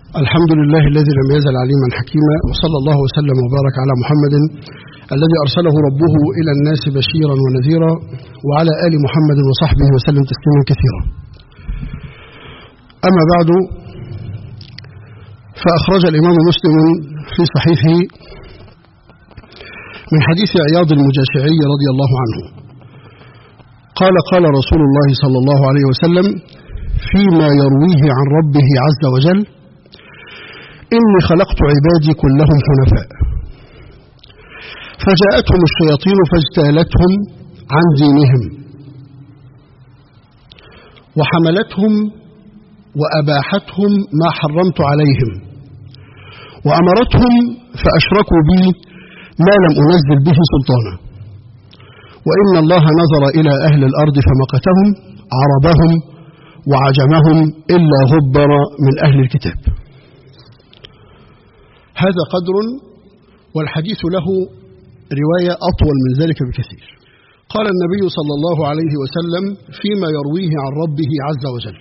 الحمد لله الذي لم يزل عليما حكيما وصلى الله وسلم وبارك على محمد الذي أرسله ربه إلى الناس بشيرا ونذيرا وعلى آل محمد وصحبه وسلم تسليما كثيرا أما بعد فأخرج الإمام مسلم في صحيحه من حديث عياض المجاشعي رضي الله عنه قال قال رسول الله صلى الله عليه وسلم فيما يرويه عن ربه عز وجل إني خلقت عبادي كلهم حنفاء فجاءتهم الشياطين فاجتالتهم عن دينهم وحملتهم وأباحتهم ما حرمت عليهم وأمرتهم فأشركوا بي ما لم أنزل به سلطانا وإن الله نظر إلى أهل الأرض فمقتهم عربهم وعجمهم إلا غبر من أهل الكتاب هذا قدر والحديث له رواية أطول من ذلك بكثير قال النبي صلى الله عليه وسلم فيما يرويه عن ربه عز وجل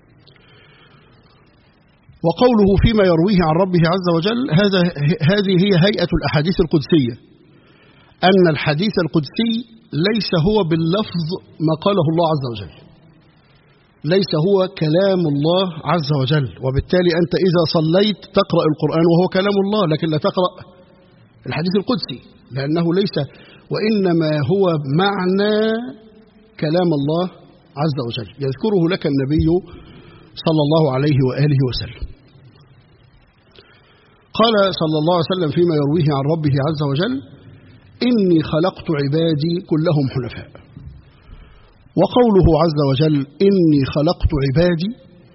وقوله فيما يرويه عن ربه عز وجل هذا هذه هي هيئة الأحاديث القدسية أن الحديث القدسي ليس هو باللفظ ما قاله الله عز وجل ليس هو كلام الله عز وجل وبالتالي أنت إذا صليت تقرأ القرآن وهو كلام الله لكن لا تقرأ الحديث القدسي لأنه ليس وإنما هو معنى كلام الله عز وجل يذكره لك النبي صلى الله عليه وآله وسلم قال صلى الله عليه وسلم فيما يرويه عن ربه عز وجل إني خلقت عبادي كلهم حنفاء وقوله عز وجل إني خلقت عبادي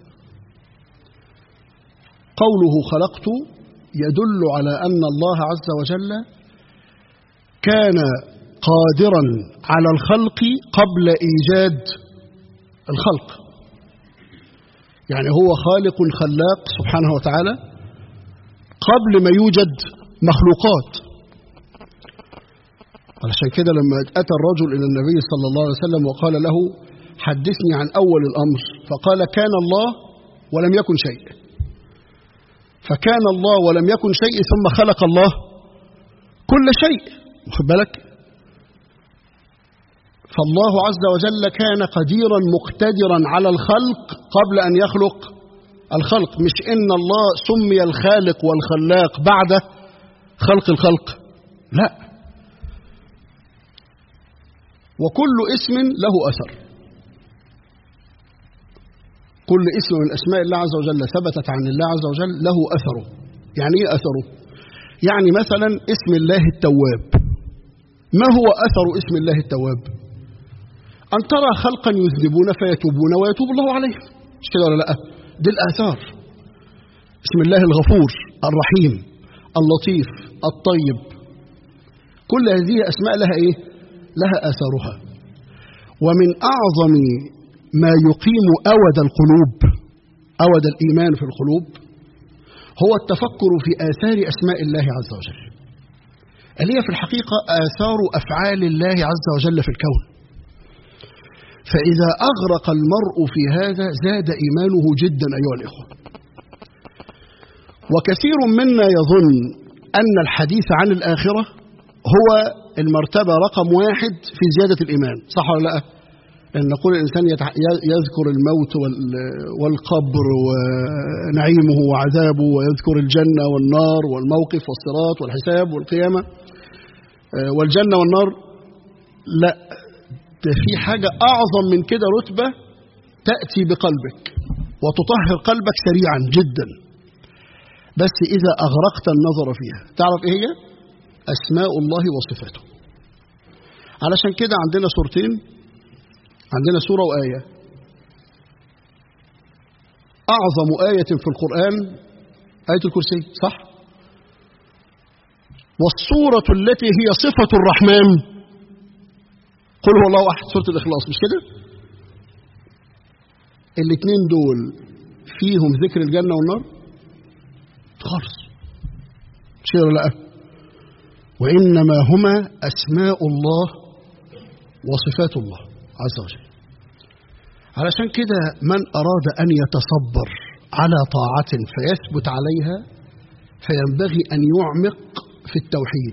قوله خلقت يدل على أن الله عز وجل كان قادرا على الخلق قبل إيجاد الخلق يعني هو خالق خلاق سبحانه وتعالى قبل ما يوجد مخلوقات علشان كده لما أتى الرجل إلى النبي صلى الله عليه وسلم وقال له حدثني عن أول الأمر فقال كان الله ولم يكن شيء فكان الله ولم يكن شيء ثم خلق الله كل شيء واخد بالك فالله عز وجل كان قديرا مقتدرا على الخلق قبل أن يخلق الخلق مش إن الله سمي الخالق والخلاق بعد خلق الخلق لا وكل اسم له أثر كل اسم من أسماء الله عز وجل ثبتت عن الله عز وجل له أثره يعني إيه أثره يعني مثلا اسم الله التواب ما هو أثر اسم الله التواب أن ترى خلقا يذنبون فيتوبون ويتوب الله عليهم مش كده ولا لا دي الآثار اسم الله الغفور الرحيم اللطيف الطيب كل هذه أسماء لها إيه لها أثرها ومن أعظم ما يقيم أود القلوب أود الإيمان في القلوب هو التفكر في آثار أسماء الله عز وجل اللي هي في الحقيقة آثار أفعال الله عز وجل في الكون فإذا أغرق المرء في هذا زاد إيمانه جدا أيها الإخوة وكثير منا يظن أن الحديث عن الآخرة هو المرتبة رقم واحد في زيادة الإيمان صح ولا لا أن نقول الإنسان يذكر الموت والقبر ونعيمه وعذابه ويذكر الجنة والنار والموقف والصراط والحساب والقيامة والجنة والنار لا ده في حاجة أعظم من كده رتبة تأتي بقلبك وتطهر قلبك سريعا جدا بس إذا أغرقت النظر فيها تعرف إيه هي؟ أسماء الله وصفاته علشان كده عندنا سورتين عندنا سورة وآية أعظم آية في القرآن آية الكرسي صح والصورة التي هي صفة الرحمن قل هو الله أحد سورة الإخلاص مش كده الاثنين دول فيهم ذكر الجنة والنار خالص مش كده لا وإنما هما أسماء الله وصفات الله عز وجل علشان كده من أراد أن يتصبر على طاعة فيثبت عليها فينبغي أن يعمق في التوحيد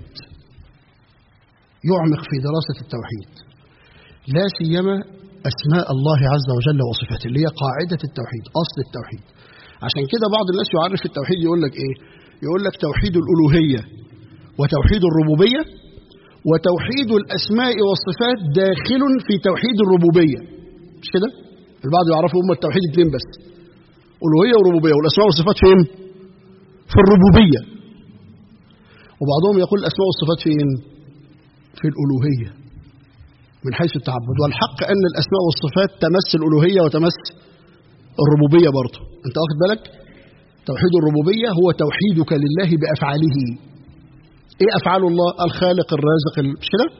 يعمق في دراسة التوحيد لا سيما أسماء الله عز وجل وصفاته اللي هي قاعدة التوحيد أصل التوحيد عشان كده بعض الناس يعرف التوحيد يقول لك إيه يقول لك توحيد الألوهية وتوحيد الربوبية وتوحيد الأسماء والصفات داخل في توحيد الربوبية مش كده البعض يعرفوا هم التوحيد اثنين بس ألوهية وربوبية والأسماء والصفات فين في الربوبية وبعضهم يقول الأسماء والصفات فين في الألوهية من حيث التعبد والحق أن الأسماء والصفات تمس الألوهية وتمس الربوبية برضه أنت واخد بالك توحيد الربوبية هو توحيدك لله بأفعاله إيه أفعال الله الخالق الرازق مش كده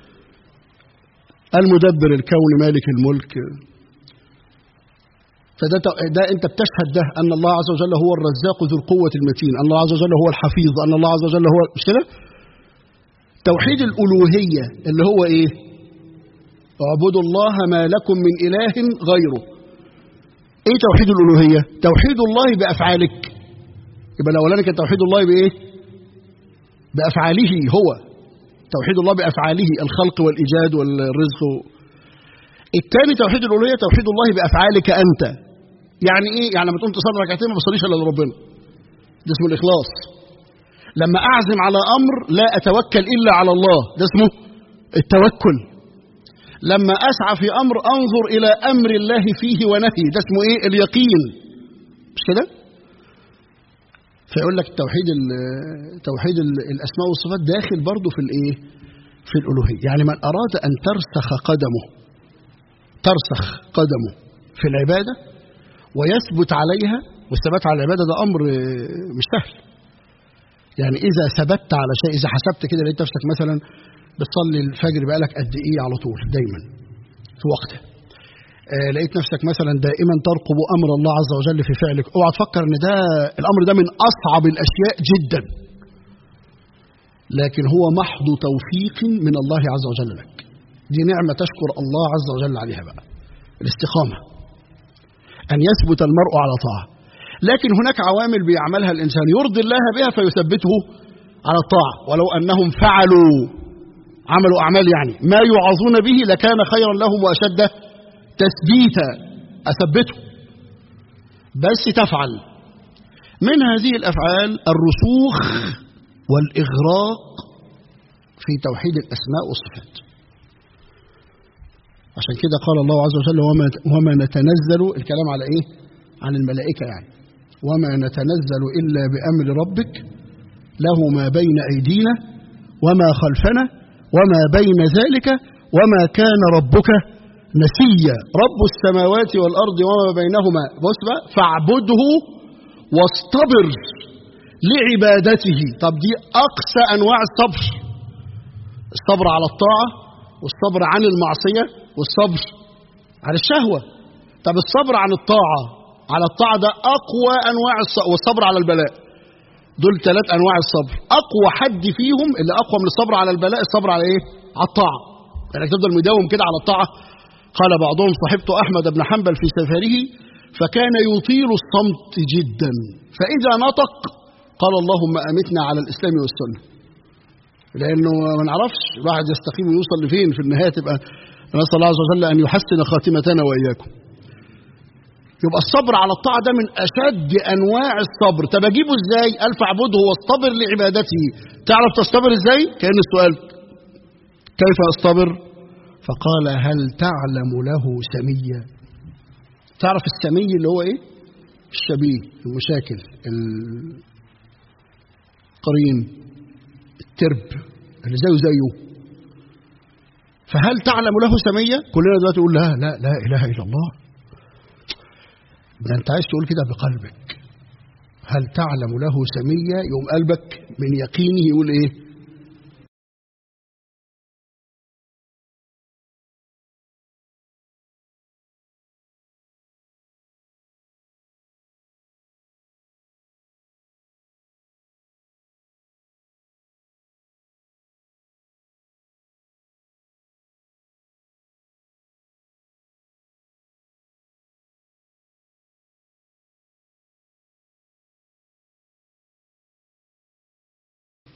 المدبر الكون مالك الملك فده ده انت بتشهد ده ان الله عز وجل هو الرزاق ذو القوه المتين، ان الله عز وجل هو الحفيظ، ان الله عز وجل هو مش كده؟ توحيد الالوهيه اللي هو ايه؟ اعبدوا الله ما لكم من اله غيره. ايه توحيد الالوهيه؟ توحيد الله بافعالك. يبقى الاولاني كان توحيد الله بايه؟ بافعاله هو. توحيد الله بافعاله الخلق والايجاد والرزق الثاني توحيد الالوهيه توحيد الله بافعالك انت يعني ايه يعني لما تقوم تصلي ركعتين ما بصليش الا لربنا ده اسمه الاخلاص لما اعزم على امر لا اتوكل الا على الله ده اسمه التوكل لما اسعى في امر انظر الى امر الله فيه ونهي ده اسمه ايه اليقين مش كده فيقول لك توحيد ال توحيد ال الاسماء والصفات داخل برضه في الايه في الالوهيه يعني من اراد ان ترسخ قدمه ترسخ قدمه في العبادة ويثبت عليها والثبات على العبادة ده أمر مش سهل يعني إذا ثبت على شيء إذا حسبت كده لقيت نفسك مثلا بتصلي الفجر بقالك قد إيه على طول دايما في وقته آه لقيت نفسك مثلا دائما ترقب أمر الله عز وجل في فعلك اوعى تفكر إن ده الأمر ده من أصعب الأشياء جدا لكن هو محض توفيق من الله عز وجل لك دي نعمة تشكر الله عز وجل عليها بقى الاستقامة أن يثبت المرء على طاعة لكن هناك عوامل بيعملها الإنسان يرضي الله بها فيثبته على الطاعة ولو أنهم فعلوا عملوا أعمال يعني ما يوعظون به لكان خيرا لهم وأشد تثبيتا أثبته بس تفعل من هذه الأفعال الرسوخ والإغراق في توحيد الأسماء والصفات عشان كده قال الله عز وجل وما, وما نتنزل الكلام على ايه عن الملائكة يعني وما نتنزل إلا بأمر ربك له ما بين أيدينا وما خلفنا وما بين ذلك وما كان ربك نسيا رب السماوات والأرض وما بينهما بص بقى فاعبده واصطبر لعبادته طب دي أقصى أنواع الصبر الصبر على الطاعة والصبر عن المعصية والصبر على الشهوة طب الصبر عن الطاعة على الطاعة ده أقوى أنواع الصبر والصبر على البلاء دول ثلاث أنواع الصبر أقوى حد فيهم اللي أقوى من الصبر على البلاء الصبر على إيه؟ على الطاعة يعني تفضل مداوم كده على الطاعة قال بعضهم صحبت أحمد بن حنبل في سفره فكان يطيل الصمت جدا فإذا نطق قال اللهم أمتنا على الإسلام والسنة لأنه ما نعرفش الواحد يستقيم ويوصل لفين في النهاية تبقى نسأل الله عز وجل أن يحسن خاتمتنا وإياكم يبقى الصبر على الطاعة ده من أشد أنواع الصبر طب أجيبه إزاي؟ قال فاعبده واصطبر لعبادته تعرف تصطبر إزاي؟ كأن السؤال كيف أصطبر؟ فقال هل تعلم له سميا؟ تعرف السمي اللي هو إيه؟ الشبيه المشاكل القرين الترب اللي زيه زيه فهل تعلم له سمية كلنا دلوقتي نقول لا لا لا إله إلا الله ده أنت عايز تقول كده بقلبك هل تعلم له سمية يوم قلبك من يقينه يقول إيه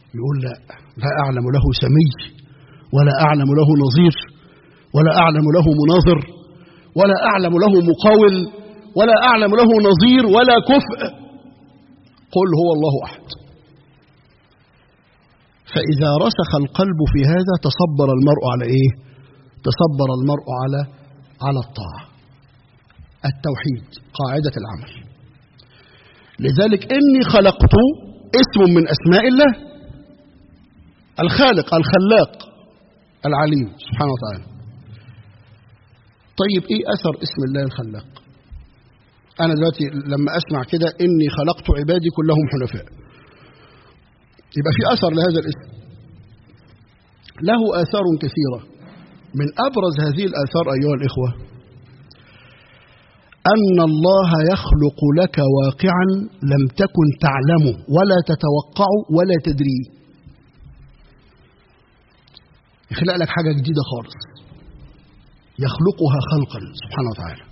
يقول لا لا أعلم له سمي ولا أعلم له نظير ولا أعلم له مناظر ولا أعلم له مقاول ولا أعلم له نظير ولا كفء قل هو الله أحد فإذا رسخ القلب في هذا تصبر المرء على إيه تصبر المرء على على الطاعة التوحيد قاعدة العمل لذلك إني خلقت اسم من أسماء الله الخالق الخلاق العليم سبحانه وتعالى طيب ايه اثر اسم الله الخلاق انا دلوقتي لما اسمع كده اني خلقت عبادي كلهم حنفاء يبقى في اثر لهذا الاسم له اثار كثيره من ابرز هذه الاثار ايها الاخوه ان الله يخلق لك واقعا لم تكن تعلمه ولا تتوقعه ولا تدريه يخلق لك حاجة جديدة خالص يخلقها خلقا سبحانه وتعالى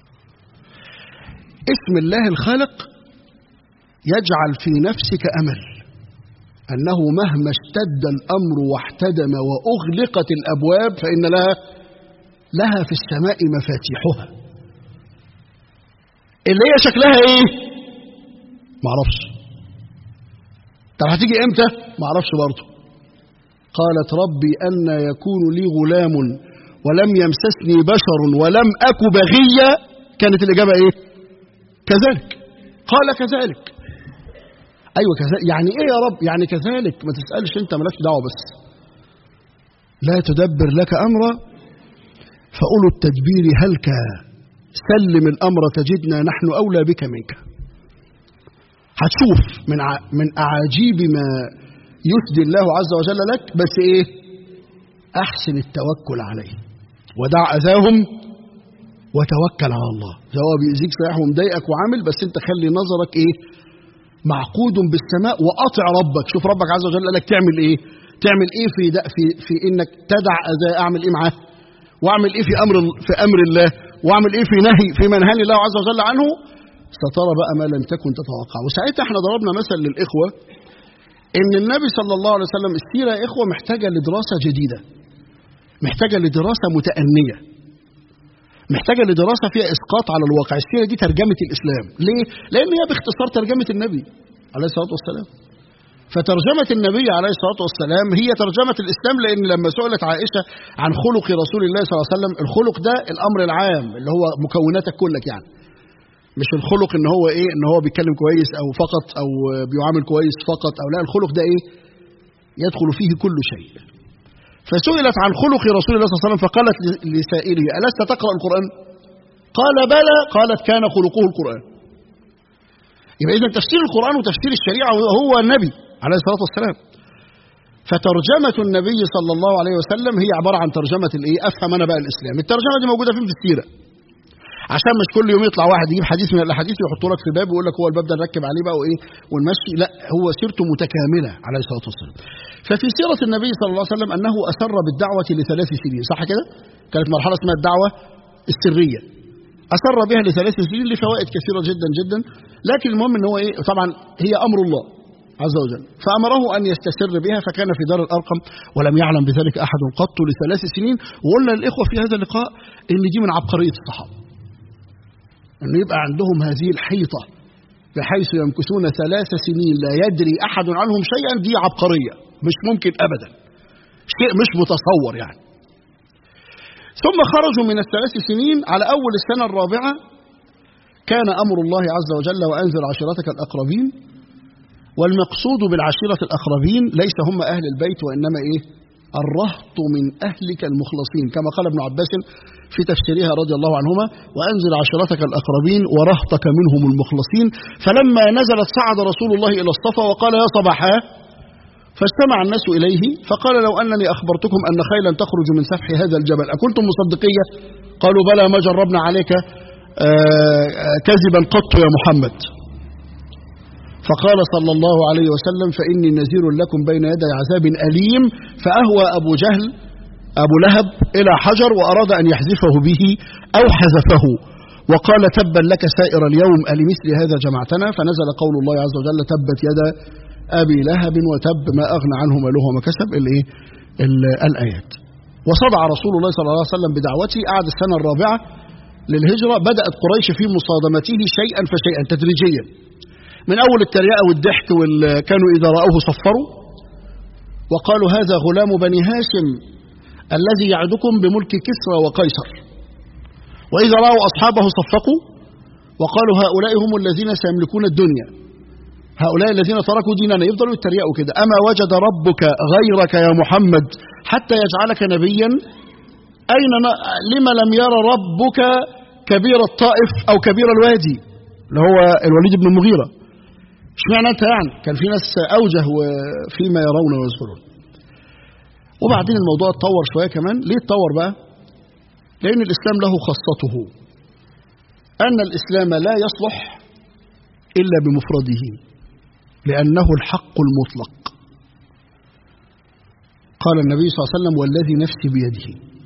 اسم الله الخالق يجعل في نفسك أمل أنه مهما اشتد الأمر واحتدم وأغلقت الأبواب فإن لها لها في السماء مفاتيحها اللي هي شكلها ايه معرفش طب هتيجي امتى معرفش برضه قالت ربي أن يكون لي غلام ولم يمسسني بشر ولم أك بغيا كانت الإجابة إيه كذلك قال كذلك أيوة كذلك يعني إيه يا رب يعني كذلك ما تسألش أنت مالكش دعوة بس لا تدبر لك أمرا فأولو التدبير هلك سلم الأمر تجدنا نحن أولى بك منك هتشوف من من أعاجيب ما يسدي الله عز وجل لك بس ايه احسن التوكل عليه ودع اذاهم وتوكل على الله ده هو بيأذيك صحيح ومضايقك وعامل بس انت خلي نظرك ايه معقود بالسماء واطع ربك شوف ربك عز وجل قال لك تعمل ايه تعمل ايه في ده في في انك تدع اذى اعمل ايه معاه واعمل ايه في امر في امر الله واعمل ايه في نهي في منهي الله عز وجل عنه سترى بقى ما لم تكن تتوقع وساعتها احنا ضربنا مثل للاخوه ان النبي صلى الله عليه وسلم السيره يا اخوه محتاجه لدراسه جديده محتاجه لدراسه متأنيه محتاجه لدراسه فيها اسقاط على الواقع السيره دي ترجمه الاسلام ليه لان هي باختصار ترجمه النبي عليه الصلاه والسلام فترجمة النبي عليه الصلاة والسلام هي ترجمة الإسلام لأن لما سئلت عائشة عن خلق رسول الله صلى الله عليه وسلم الخلق ده الأمر العام اللي هو مكوناتك كلك يعني مش الخلق ان هو ايه ان هو بيتكلم كويس او فقط او بيعامل كويس فقط او لا الخلق ده ايه يدخل فيه كل شيء فسئلت عن خلق رسول الله صلى الله عليه وسلم فقالت لسائله ألست تقرأ القرآن قال بلى قالت كان خلقه القرآن يبقى إذا تفسير القرآن وتفسير الشريعة هو النبي عليه الصلاة والسلام فترجمة النبي صلى الله عليه وسلم هي عبارة عن ترجمة الإيه أفهم أنا بقى الإسلام الترجمة دي موجودة فين في السيرة عشان مش كل يوم يطلع واحد يجيب حديث من الاحاديث ويحطه لك في باب ويقول لك هو الباب ده نركب عليه بقى وايه ونمشي لا هو سيرته متكامله عليه الصلاه والسلام ففي سيره النبي صلى الله عليه وسلم انه اسر بالدعوه لثلاث سنين صح كده كانت مرحله اسمها الدعوه السريه اسر بها لثلاث سنين لفوائد كثيره جدا جدا لكن المهم ان هو ايه طبعا هي امر الله عز وجل فامره ان يستسر بها فكان في دار الارقم ولم يعلم بذلك احد قط لثلاث سنين وقلنا للاخوه في هذا اللقاء ان دي من عبقريه الصحابه أن يبقى عندهم هذه الحيطة بحيث يمكثون ثلاث سنين لا يدري أحد عنهم شيئا دي عبقرية مش ممكن أبدا شيء مش متصور يعني ثم خرجوا من الثلاث سنين على أول السنة الرابعة كان أمر الله عز وجل وأنزل عشيرتك الأقربين والمقصود بالعشيرة الأقربين ليس هم أهل البيت وإنما إيه الرهط من أهلك المخلصين كما قال ابن عباس في تفسيرها رضي الله عنهما وأنزل عشيرتك الأقربين ورهطك منهم المخلصين فلما نزلت صعد رسول الله إلى الصفا وقال يا صباحا فاجتمع الناس إليه فقال لو أنني أخبرتكم أن خيلا تخرج من سفح هذا الجبل أكنتم مصدقية قالوا بلى ما جربنا عليك كذبا قط يا محمد فقال صلى الله عليه وسلم فإني نذير لكم بين يدي عذاب أليم فأهوى أبو جهل أبو لهب إلى حجر وأراد أن يحذفه به أو حذفه وقال تبا لك سائر اليوم ألمثل هذا جمعتنا فنزل قول الله عز وجل تبت يدا أبي لهب وتب ما أغنى عنه ماله وما كسب الإيه الآيات وصدع رسول الله صلى الله عليه وسلم بدعوته قعد السنة الرابعة للهجرة بدأت قريش في مصادمته شيئا فشيئا تدريجيا من أول التريقة والضحك كانوا إذا رأوه صفروا وقالوا هذا غلام بني هاشم الذي يعدكم بملك كسرى وقيصر وإذا رأوا أصحابه صفقوا وقالوا هؤلاء هم الذين سيملكون الدنيا هؤلاء الذين تركوا ديننا يفضلوا يتريقوا كده أما وجد ربك غيرك يا محمد حتى يجعلك نبيا أين ن... لما لم يرى ربك كبير الطائف أو كبير الوادي اللي هو الوليد بن المغيرة اشمعنى انت يعني كان في ناس أوجه فيما يرون ويذكرون وبعدين الموضوع اتطور شوية كمان ليه اتطور بقى لأن الإسلام له خاصته أن الإسلام لا يصلح إلا بمفرده لأنه الحق المطلق قال النبي صلى الله عليه وسلم والذي نفسي بيده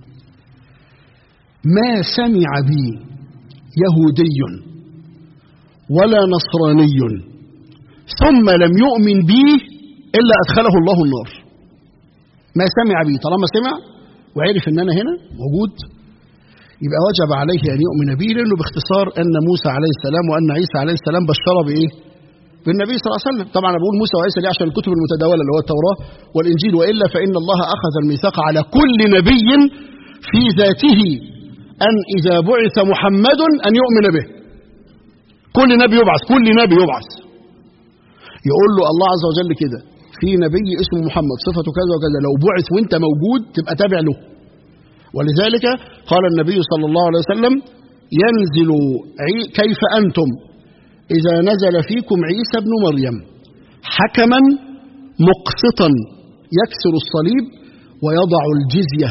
ما سمع بي يهودي ولا نصراني ثم لم يؤمن بي إلا أدخله الله النار ما سمع بي طالما سمع وعرف أن أنا هنا موجود يبقى وجب عليه أن يؤمن بي لأنه باختصار أن موسى عليه السلام وأن عيسى عليه السلام بشر بإيه بالنبي صلى الله عليه وسلم طبعا أنا بقول موسى وعيسى ليه عشان الكتب المتداولة اللي هو التوراة والإنجيل وإلا فإن الله أخذ الميثاق على كل نبي في ذاته أن إذا بعث محمد أن يؤمن به كل نبي يبعث كل نبي يبعث يقول له الله عز وجل كده في نبي اسمه محمد صفته كذا وكذا لو بعث وانت موجود تبقى تابع له ولذلك قال النبي صلى الله عليه وسلم ينزل كيف أنتم إذا نزل فيكم عيسى بن مريم حكما مقسطا يكسر الصليب ويضع الجزية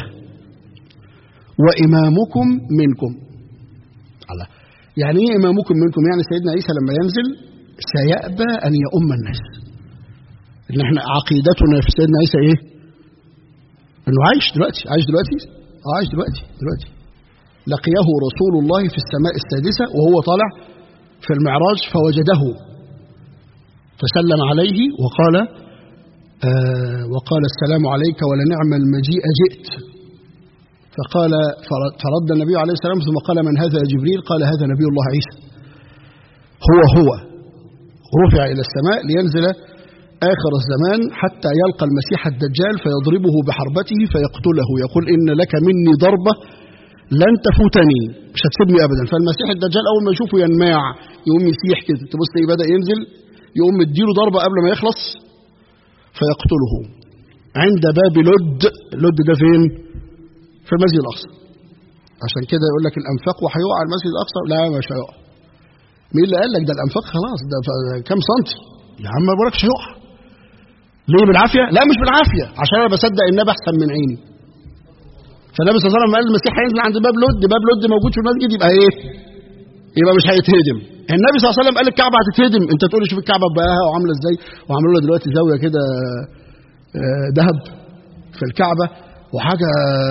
وإمامكم منكم الله يعني ايه إمامكم منكم يعني سيدنا عيسى لما ينزل سيأبى أن يؤم الناس إن احنا عقيدتنا في سيدنا عيسى ايه انه عايش دلوقتي عايش دلوقتي اه عايش دلوقتي دلوقتي لقيه رسول الله في السماء السادسة وهو طالع في المعراج فوجده فسلم عليه وقال آه وقال السلام عليك ولنعم المجيء جئت فقال فرد النبي عليه السلام ثم قال من هذا يا جبريل قال هذا نبي الله عيسى هو هو رفع إلى السماء لينزل آخر الزمان حتى يلقى المسيح الدجال فيضربه بحربته فيقتله يقول إن لك مني ضربة لن تفوتني مش هتسيبني أبدا فالمسيح الدجال أول ما يشوفه ينماع يقوم يسيح كده تبص إيه بدأ ينزل يقوم مديله ضربة قبل ما يخلص فيقتله عند باب لد لد ده فين في المسجد الأقصى عشان كده يقول لك الأنفاق وهيقع المسجد الأقصى لا مش هيقع مين اللي قال لك ده الأنفاق خلاص ده كام سنتي يا عم ما بقولكش هيقع ليه بالعافية؟ لا مش بالعافية عشان أنا بصدق النبي أحسن من عيني فالنبي صلى الله عليه وسلم قال المسيح هينزل عند باب لد باب لد موجود في المسجد يبقى ايه؟ يبقى مش هيتهدم النبي صلى الله عليه وسلم قال الكعبة هتتهدم انت تقول لي شوف الكعبة بقاها وعاملة ازاي وعملوا لها دلوقتي زاوية كده ذهب في الكعبة وحاجة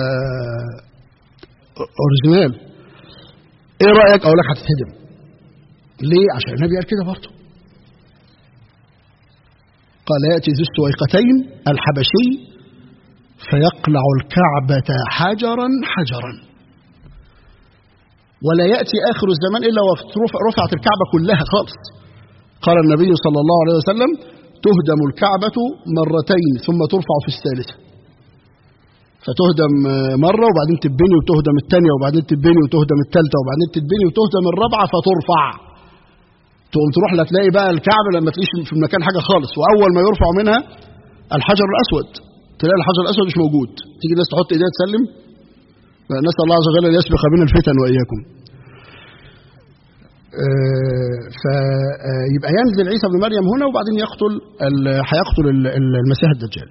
اوريجينال ايه رأيك اقول لك هتتهدم ليه عشان النبي قال كده برضه قال يأتي ذو السويقتين الحبشي فيقلع الكعبة حجرا حجرا ولا يأتي آخر الزمان إلا ورفعت الكعبة كلها خالص قال النبي صلى الله عليه وسلم تهدم الكعبة مرتين ثم ترفع في الثالثة فتهدم مرة وبعدين تبني وتهدم الثانية وبعدين تبني وتهدم الثالثة وبعدين تبني وتهدم الرابعة فترفع تقوم تروح لا تلاقي بقى الكعبة لما تلاقيش في المكان حاجة خالص وأول ما يرفع منها الحجر الأسود تلاقي الحجر الأسود مش موجود تيجي الناس تحط إيديها تسلم نسأل الله عز وجل أن يسبق بنا الفتن وإياكم فيبقى ينزل عيسى بن مريم هنا وبعدين يقتل هيقتل المسيح الدجال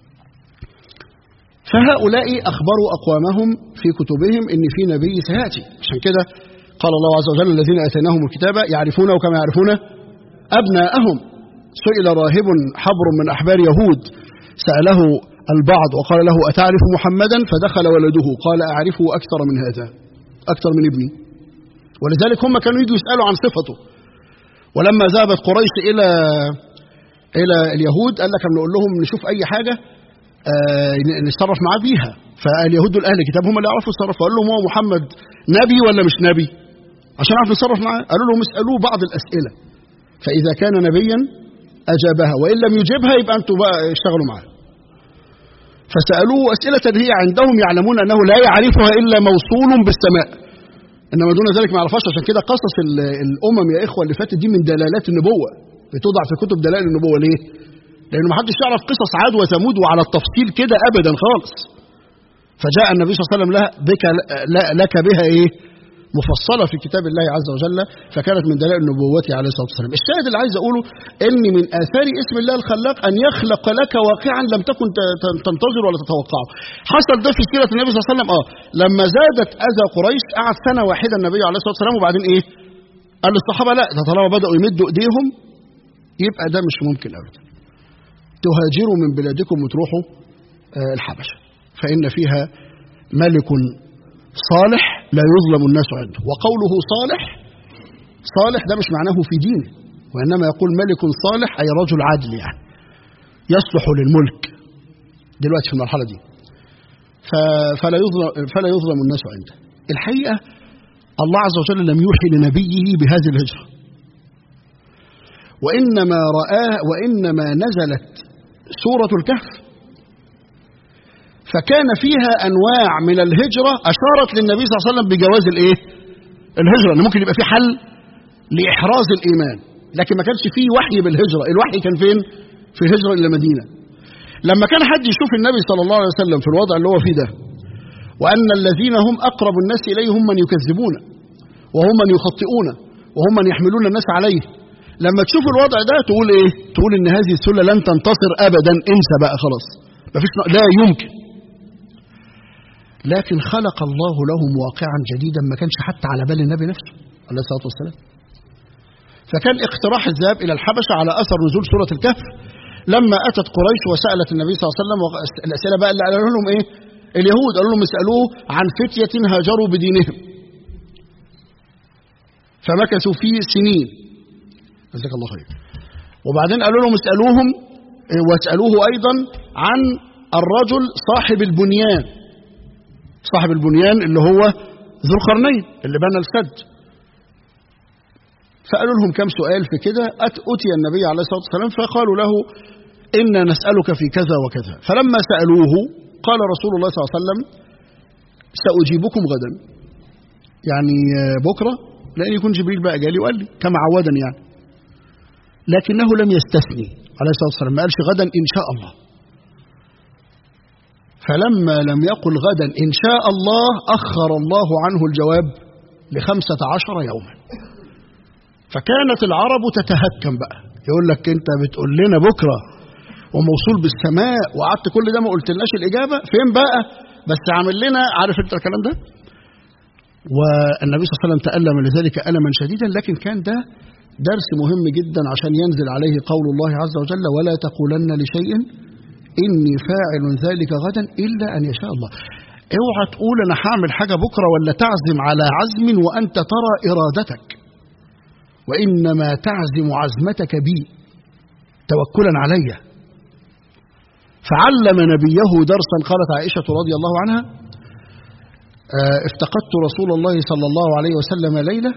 فهؤلاء أخبروا أقوامهم في كتبهم إن في نبي سيأتي عشان كده قال الله عز وجل الذين آتيناهم الكتاب يعرفونه كما يعرفون أبناءهم سئل راهب حبر من أحبار يهود سأله البعض وقال له أتعرف محمدا فدخل ولده قال أعرفه أكثر من هذا أكثر من ابني ولذلك هم كانوا يجوا يسألوا عن صفته ولما ذهبت قريش إلى الى اليهود قال لك نقول لهم نشوف اي حاجه آه نتصرف معاه بيها فاليهود دول اهل الكتاب هم اللي يعرفوا يتصرفوا قال لهم هو محمد نبي ولا مش نبي عشان نعرف نتصرف معاه قالوا لهم اسالوه بعض الاسئله فاذا كان نبيا اجابها وان لم يجبها يبقى انتوا بقى اشتغلوا معاه فسالوه اسئله هي عندهم يعلمون انه لا يعرفها الا موصول بالسماء انما دون ذلك ما يعرفهاش عشان كده قصص الامم يا اخوه اللي فاتت دي من دلالات النبوه بتوضع في كتب دلائل النبوه ليه؟ لانه ما حدش يعرف قصص عاد وثمود وعلى التفصيل كده ابدا خالص فجاء النبي صلى الله عليه وسلم لها بك لك بها ايه؟ مفصله في كتاب الله عز وجل فكانت من دلائل نبوته عليه الصلاه والسلام. الشاهد اللي عايز اقوله ان من اثار اسم الله الخلاق ان يخلق لك واقعا لم تكن تنتظر ولا تتوقعه. حصل ده في سيره النبي صلى الله عليه وسلم اه لما زادت اذى قريش قعد سنه واحده النبي عليه الصلاه والسلام وبعدين ايه؟ قال للصحابه لا ده طالما بداوا يمدوا ايديهم يبقى ده مش ممكن ابدا. تهاجروا من بلادكم وتروحوا آه الحبشه فان فيها ملك صالح لا يظلم الناس عنده وقوله صالح صالح ده مش معناه في دينه وإنما يقول ملك صالح أي رجل عادل يعني يصلح للملك دلوقتي في المرحلة دي فلا يظلم, فلا يظلم الناس عنده الحقيقة الله عز وجل لم يوحي لنبيه بهذه الهجرة وإنما رآه وإنما نزلت سورة الكهف فكان فيها انواع من الهجره اشارت للنبي صلى الله عليه وسلم بجواز الايه؟ الهجره ان ممكن يبقى في حل لاحراز الايمان لكن ما كانش فيه وحي بالهجره الوحي كان فين؟ في الهجره الى المدينه لما كان حد يشوف النبي صلى الله عليه وسلم في الوضع اللي هو فيه ده وان الذين هم اقرب الناس اليه هم من يكذبون وهم من يخطئون وهم من يحملون الناس عليه لما تشوف الوضع ده تقول ايه؟ تقول ان هذه السله لن تنتصر ابدا انسى بقى خلاص مفيش لا يمكن لكن خلق الله لهم واقعا جديدا ما كانش حتى على بال النبي نفسه عليه الصلاه والسلام. فكان اقتراح الذهاب الى الحبشه على اثر نزول سوره الكهف لما اتت قريش وسالت النبي صلى الله عليه وسلم الاسئله بقى اللي قالوا لهم ايه؟ اليهود قالوا لهم اسالوه عن فتيه هاجروا بدينهم. فمكثوا فيه سنين. جزاك الله خير. وبعدين قالوا لهم اسالوهم واسالوه ايضا عن الرجل صاحب البنيان صاحب البنيان اللي هو ذو القرنين اللي بنى السد فقالوا لهم كم سؤال في كده أتي النبي عليه الصلاة والسلام فقالوا له إنا نسألك في كذا وكذا فلما سألوه قال رسول الله صلى الله عليه وسلم سأجيبكم غدا يعني بكرة لأن يكون جبريل بقى جالي وقال لي كما عودني يعني لكنه لم يستثني عليه الصلاة والسلام ما قالش غدا إن شاء الله فلما لم يقل غدا إن شاء الله أخر الله عنه الجواب لخمسة عشر يوما فكانت العرب تتهكم بقى يقول لك أنت بتقول لنا بكرة وموصول بالسماء وقعدت كل ده ما قلتلناش الإجابة فين بقى بس عامل لنا عارف أنت الكلام ده والنبي صلى الله عليه وسلم تألم لذلك ألما شديدا لكن كان ده درس مهم جدا عشان ينزل عليه قول الله عز وجل ولا تقولن لشيء إني فاعل ذلك غدا إلا أن يشاء الله اوعى تقول أنا هعمل حاجة بكرة ولا تعزم على عزم وأنت ترى إرادتك وإنما تعزم عزمتك بي توكلا علي فعلم نبيه درسا قالت عائشة رضي الله عنها افتقدت رسول الله صلى الله عليه وسلم ليلة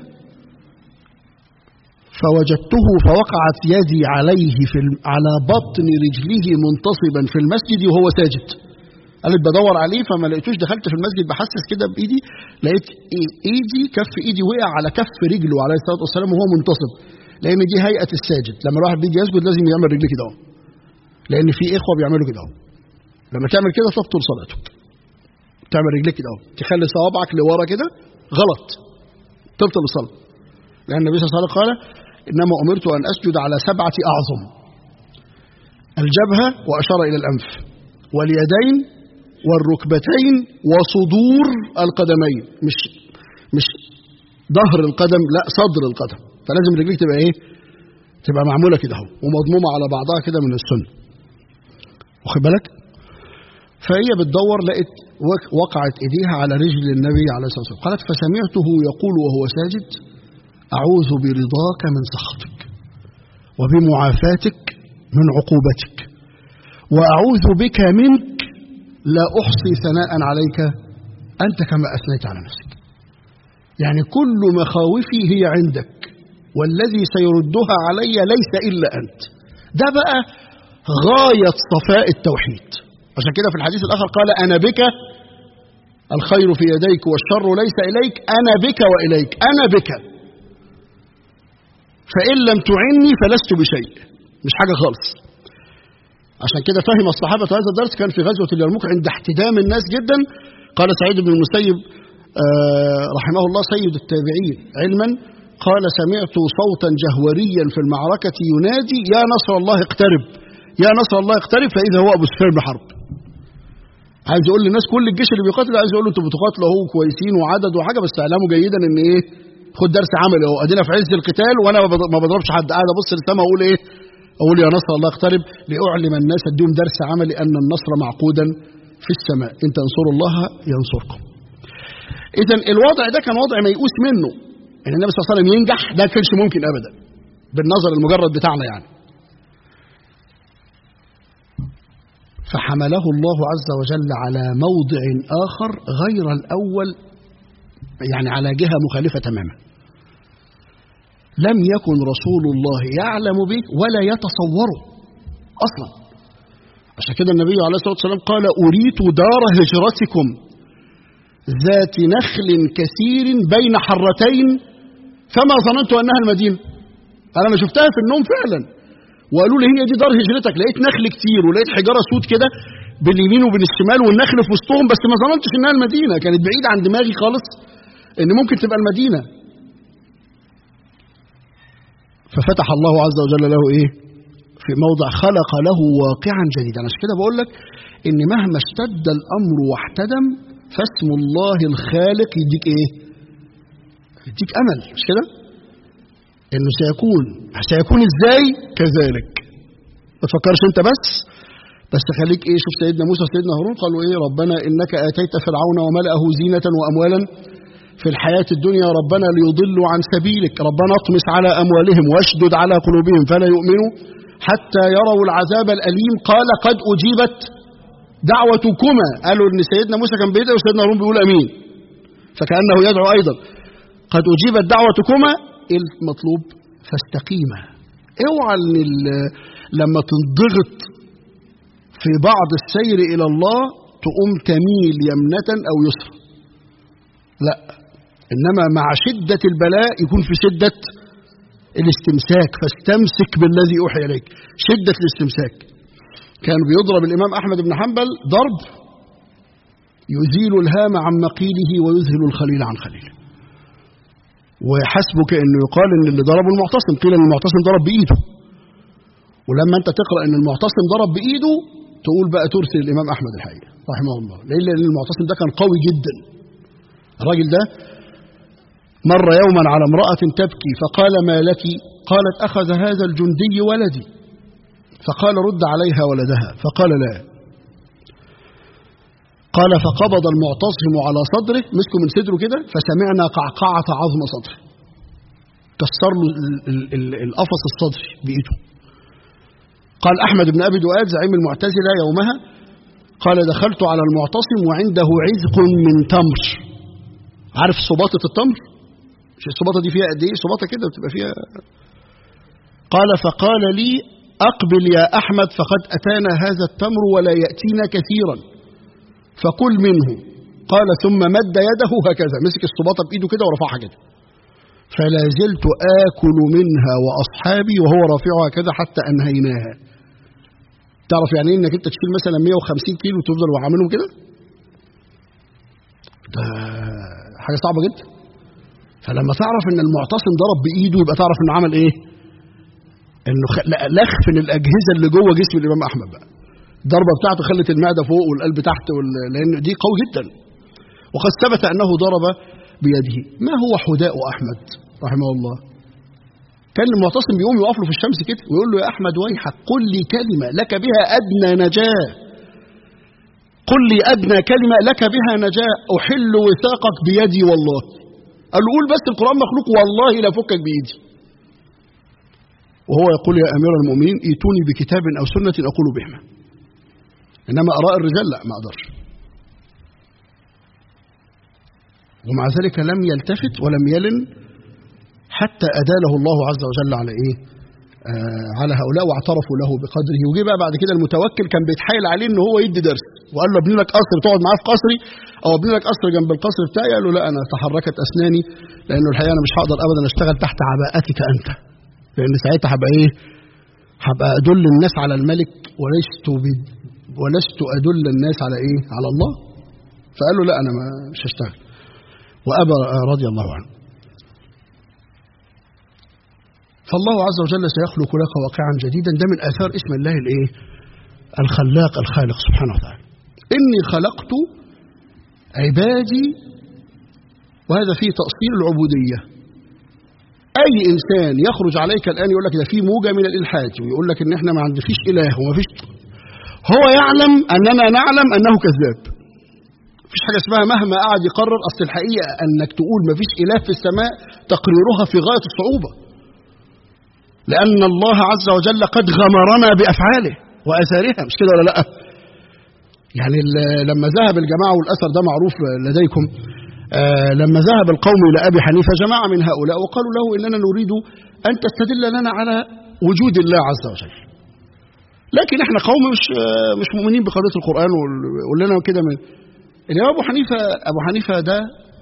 فوجدته فوقعت يدي عليه في على بطن رجله منتصبا في المسجد وهو ساجد قالت بدور عليه فما لقيتوش دخلت في المسجد بحسس كده بايدي لقيت ايدي كف ايدي وقع على كف رجله عليه الصلاه والسلام وهو منتصب لان دي هيئه الساجد لما الواحد بيجي يسجد لازم يعمل رجليه كده اهو لان في اخوه بيعملوا كده اهو لما تعمل كده تبطل صلاتك تعمل رجليك كده اهو تخلي صوابعك لورا كده غلط تبطل الصلاه لان النبي صلى الله عليه وسلم قال إنما أمرت أن أسجد على سبعة أعظم الجبهة وأشار إلى الأنف واليدين والركبتين وصدور القدمين مش مش ظهر القدم لا صدر القدم فلازم رجليك تبقى ايه تبقى معموله كده اهو ومضمومه على بعضها كده من السنه واخد بالك فهي بتدور لقت وقعت ايديها على رجل النبي عليه الصلاه والسلام قالت فسمعته يقول وهو ساجد أعوذ برضاك من سخطك وبمعافاتك من عقوبتك وأعوذ بك منك لا أحصي ثناء عليك أنت كما أثنيت على نفسك يعني كل مخاوفي هي عندك والذي سيردها علي ليس إلا أنت ده بقى غاية صفاء التوحيد عشان كده في الحديث الآخر قال أنا بك الخير في يديك والشر ليس إليك أنا بك وإليك أنا بك فإن لم تعني فلست بشيء مش حاجة خالص عشان كده فهم الصحابة هذا الدرس كان في غزوة اليرموك عند احتدام الناس جدا قال سعيد بن المسيب آه رحمه الله سيد التابعين علما قال سمعت صوتا جهوريا في المعركة ينادي يا نصر الله اقترب يا نصر الله اقترب فإذا هو أبو سفيان بن حرب عايز يقول للناس كل الجيش اللي بيقاتل عايز يقول له انتوا بتقاتلوا اهو كويسين وعدد وحاجه بس اعلموا جيدا ان ايه خد درس عملي اهو ادينا في عز القتال وانا ما بضربش حد قاعد ابص للسماء اقول ايه اقول يا نصر الله اقترب لاعلم الناس اديهم درس عملي ان النصر معقودا في السماء ان تنصروا الله ينصركم اذا الوضع ده كان وضع ميؤوس منه ان النبي صلى الله عليه وسلم ينجح ده كانش ممكن ابدا بالنظر المجرد بتاعنا يعني فحمله الله عز وجل على موضع آخر غير الأول يعني على جهة مخالفة تماما لم يكن رسول الله يعلم به ولا يتصوره أصلا عشان كده النبي عليه الصلاة والسلام قال أريت دار هجرتكم ذات نخل كثير بين حرتين فما ظننت أنها المدينة أنا ما شفتها في النوم فعلا وقالوا لي هي دي دار هجرتك لقيت نخل كتير ولقيت حجاره سود كده باليمين وبين الشمال والنخل في وسطهم بس ما ظننتش انها المدينه كانت بعيده عن دماغي خالص ان ممكن تبقى المدينه ففتح الله عز وجل له ايه في موضع خلق له واقعا جديدا عشان كده بقول لك ان مهما اشتد الامر واحتدم فاسم الله الخالق يديك ايه يديك امل مش كده انه سيكون سيكون ازاي كذلك ما تفكرش انت بس بس خليك ايه شوف سيدنا موسى وسيدنا هارون قالوا ايه ربنا انك اتيت فرعون وملأه زينة واموالا في الحياة الدنيا ربنا ليضلوا عن سبيلك ربنا اطمس على اموالهم واشدد على قلوبهم فلا يؤمنوا حتى يروا العذاب الاليم قال قد اجيبت دعوتكما قالوا ان سيدنا موسى كان بيدعو وسيدنا هارون بيقول امين فكانه يدعو ايضا قد اجيبت دعوتكما ايه المطلوب فاستقيما اوعى ان لما تنضغط في بعض السير الى الله تقوم تميل يمنة او يسرى لا انما مع شدة البلاء يكون في شدة الاستمساك فاستمسك بالذي اوحي اليك شدة الاستمساك كان بيضرب الامام احمد بن حنبل ضرب يزيل الهام عن مقيله ويذهل الخليل عن خليله وحسبك انه يقال ان اللي ضربه المعتصم قيل ان المعتصم ضرب بايده ولما انت تقرا ان المعتصم ضرب بايده تقول بقى ترسل الامام احمد الحقيقه رحمه الله لان المعتصم ده كان قوي جدا الراجل ده مر يوما على امراه تبكي فقال ما لك قالت اخذ هذا الجندي ولدي فقال رد عليها ولدها فقال لا قال فقبض المعتصم على صدره مسكه من صدره كده فسمعنا قعقعة عظم صدره كسر له القفص الصدري بإيده قال أحمد بن أبي دؤاد زعيم المعتزلة يومها قال دخلت على المعتصم وعنده عزق من تمر عارف صباطة التمر مش الصباطة دي فيها قد ايه صباطة كده بتبقى فيها قال فقال لي أقبل يا أحمد فقد أتانا هذا التمر ولا يأتينا كثيرا فكل منه قال ثم مد يده هكذا مسك الصباطة بإيده كده ورفعها كده فلا زلت آكل منها وأصحابي وهو رافعها كذا حتى أنهيناها تعرف يعني ايه انك انت تشيل مثلا 150 كيلو وتفضل وعاملهم كده ده حاجه صعبه جدا فلما تعرف ان المعتصم ضرب بايده يبقى تعرف انه عمل ايه انه لخ من الاجهزه اللي جوه جسم الامام احمد بقى الضربه بتاعته خلت المعده فوق والقلب تحت وال... لان دي قوي جدا وقد ثبت انه ضرب بيده ما هو حداء احمد رحمه الله كان المعتصم بيقوم يقف له في الشمس كده ويقول له يا احمد ويحك قل لي كلمه لك بها ادنى نجاه قل لي ادنى كلمه لك بها نجاه احل وثاقك بيدي والله قال له قول بس القران مخلوق والله لا فكك بايدي وهو يقول يا أمير المؤمنين ايتوني بكتاب أو سنة أقول بهما إنما أراء الرجال لا ما أقدرش ومع ذلك لم يلتفت ولم يلن حتى أداله الله عز وجل على إيه آه على هؤلاء واعترفوا له بقدره وجي بقى بعد كده المتوكل كان بيتحايل عليه ان هو يدي درس وقال له ابني لك قصر تقعد معاه في قصري او ابني لك قصر جنب القصر بتاعي قال له لا انا تحركت اسناني لانه الحقيقه انا مش هقدر ابدا اشتغل تحت عباءتك انت لان ساعتها هبقى ايه هبقى ادل الناس على الملك ولست بد ولست ادل الناس على ايه على الله فقال له لا انا ما مش هشتغل وابى رضي الله عنه فالله عز وجل سيخلق لك واقعا جديدا ده من اثار اسم الله الايه الخلاق الخالق سبحانه وتعالى اني خلقت عبادي وهذا فيه تاصيل العبوديه اي انسان يخرج عليك الان يقول لك ده في موجه من الالحاد ويقول لك ان احنا ما عندناش اله وما فيش هو يعلم اننا نعلم انه كذاب مفيش حاجه اسمها مهما قعد يقرر اصل الحقيقه انك تقول ما فيش اله في السماء تقريرها في غايه الصعوبه لان الله عز وجل قد غمرنا بافعاله واثارها مش كده ولا لا يعني لما ذهب الجماعه والاثر ده معروف لديكم آه لما ذهب القوم الى ابي حنيفه جماعه من هؤلاء وقالوا له اننا نريد ان تستدل لنا على وجود الله عز وجل لكن احنا قوم مش آه مش مؤمنين بقضيه القران وقول لنا كده من الامام ابو حنيفه ابو حنيفه ده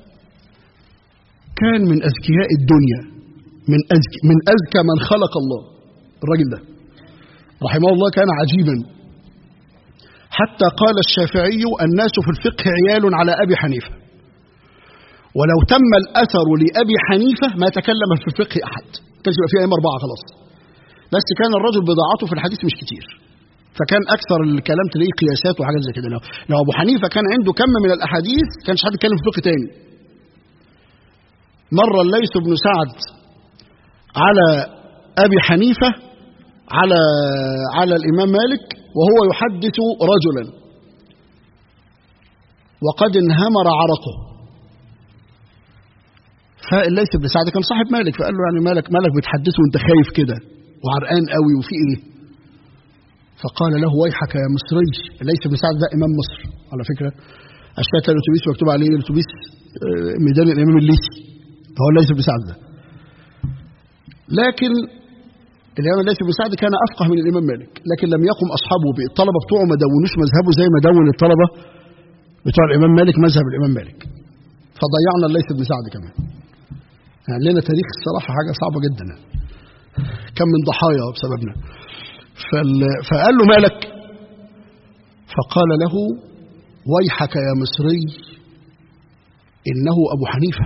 كان من اذكياء الدنيا من أذكى من اذكى من خلق الله الراجل ده رحمه الله كان عجيبا حتى قال الشافعي الناس في الفقه عيال على ابي حنيفه ولو تم الاثر لابي حنيفه ما تكلم في الفقه احد كانش يبقى فيه ائمه اربعه خلاص بس كان الرجل بضاعته في الحديث مش كتير فكان اكثر الكلام تلاقيه قياسات وحاجات زي كده لو, لو ابو حنيفه كان عنده كم من الاحاديث كانش حد يتكلم في فقه تاني مر الليث بن سعد على ابي حنيفه على على الامام مالك وهو يحدث رجلا وقد انهمر عرقه فالليث بن سعد كان صاحب مالك فقال له يعني مالك مالك بتحدثه وانت خايف كده وعرقان قوي وفي ايه فقال له ويحك يا مصري الليث بن سعد ده امام مصر على فكره اشتات الاتوبيس مكتوب عليه الاتوبيس ميدان الامام الليثي هو الليث بن سعد ده لكن الامام الليث بن سعد كان افقه من الامام مالك لكن لم يقم اصحابه به الطلبه بتوعه ما دونوش مذهبه زي ما دون الطلبه بتوع الامام مالك مذهب الامام مالك فضيعنا الليث بن سعد كمان يعني لنا تاريخ الصراحه حاجه صعبه جدا كم من ضحايا بسببنا فقال له مالك فقال له ويحك يا مصري انه ابو حنيفه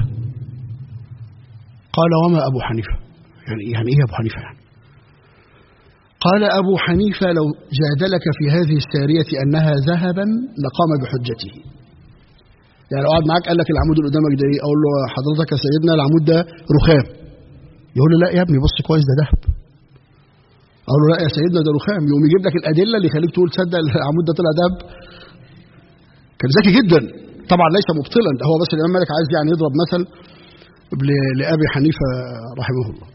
قال وما ابو حنيفه يعني يعني ايه ابو حنيفه يعني قال ابو حنيفه لو جادلك في هذه الساريه انها ذهبا لقام بحجته يعني لو قعد معاك قال لك العمود اللي قدامك ده ايه اقول له حضرتك يا سيدنا العمود ده رخام يقول له لا يا ابني بص كويس ده ذهب اقول له لا يا سيدنا ده رخام يقوم يجيب لك الادله اللي يخليك تقول تصدق العمود ده طلع ذهب كان ذكي جدا طبعا ليس مبطلا ده هو بس الامام مالك عايز يعني يضرب مثل لابي حنيفه رحمه الله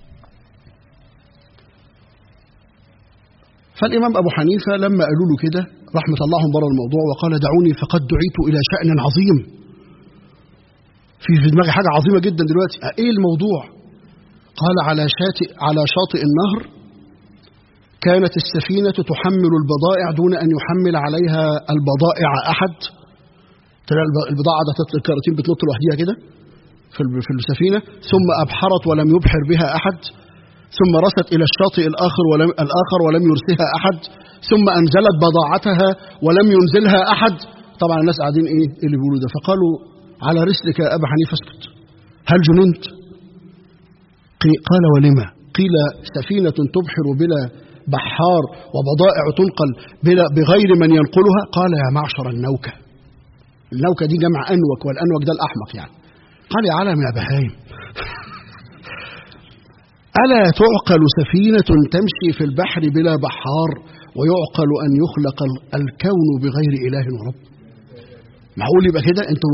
فالامام ابو حنيفه لما قالوا له كده راح مطلعهم بره الموضوع وقال دعوني فقد دعيت الى شان عظيم في في دماغي حاجه عظيمه جدا دلوقتي ايه الموضوع قال على شاطئ على شاطئ النهر كانت السفينة تحمل البضائع دون أن يحمل عليها البضائع أحد تلاقي البضاعة ده الكراتين بتنط لوحديها كده في السفينة ثم أبحرت ولم يبحر بها أحد ثم رست إلى الشاطئ الآخر ولم الآخر ولم يرسها أحد ثم أنزلت بضاعتها ولم ينزلها أحد طبعا الناس قاعدين إيه اللي بيقولوا ده فقالوا على رسلك يا أبا حنيفة اسكت هل جننت قال ولما قيل سفينة تبحر بلا بحار وبضائع تنقل بلا بغير من ينقلها قال يا معشر النوكة النوكة دي جمع أنوك والأنوك ده الأحمق يعني قال يا عالم يا بهايم ألا تعقل سفينة تمشي في البحر بلا بحار ويعقل أن يخلق الكون بغير إله ورب معقول يبقى كده انتم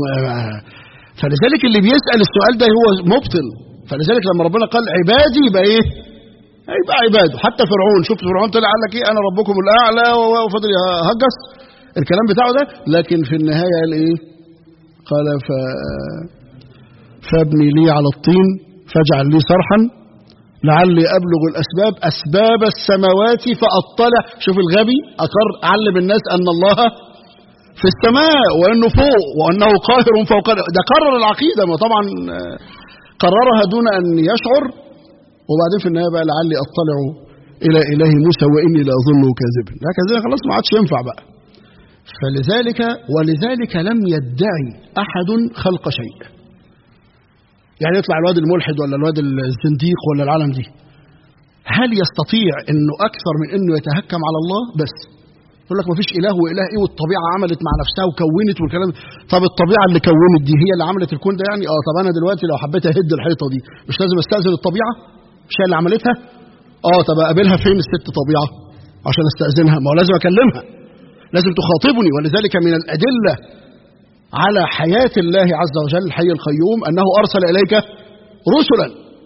فلذلك اللي بيسأل السؤال ده هو مبطل فلذلك لما ربنا قال عبادي يبقى ايه هيبقى عباده حتى فرعون شفت فرعون طلع قال لك ايه انا ربكم الاعلى وفضل يهجس الكلام بتاعه ده لكن في النهايه قال ايه قال ف فابني لي على الطين فاجعل لي صرحا لعلي ابلغ الاسباب اسباب السماوات فاطلع شوف الغبي اقر علم الناس ان الله في السماء وانه فوق وانه قاهر فوق ده قرر العقيده ما طبعا قررها دون ان يشعر وبعدين في النهايه بقى لعلي اطلع الى اله موسى واني لاظنه كاذبا لا كذا خلاص ما عادش ينفع بقى فلذلك ولذلك لم يدعي احد خلق شيء يعني يطلع الواد الملحد ولا الواد الزنديق ولا العالم دي هل يستطيع انه اكثر من انه يتهكم على الله بس يقول لك ما فيش اله واله ايه والطبيعه عملت مع نفسها وكونت والكلام طب الطبيعه اللي كونت دي هي اللي عملت الكون ده يعني اه طب انا دلوقتي لو حبيت اهد الحيطه دي مش لازم استاذن الطبيعه مش هي اللي عملتها اه طب اقابلها فين الست طبيعه عشان استاذنها ما هو لازم اكلمها لازم تخاطبني ولذلك من الادله على حياه الله عز وجل الحي القيوم انه ارسل اليك رسلا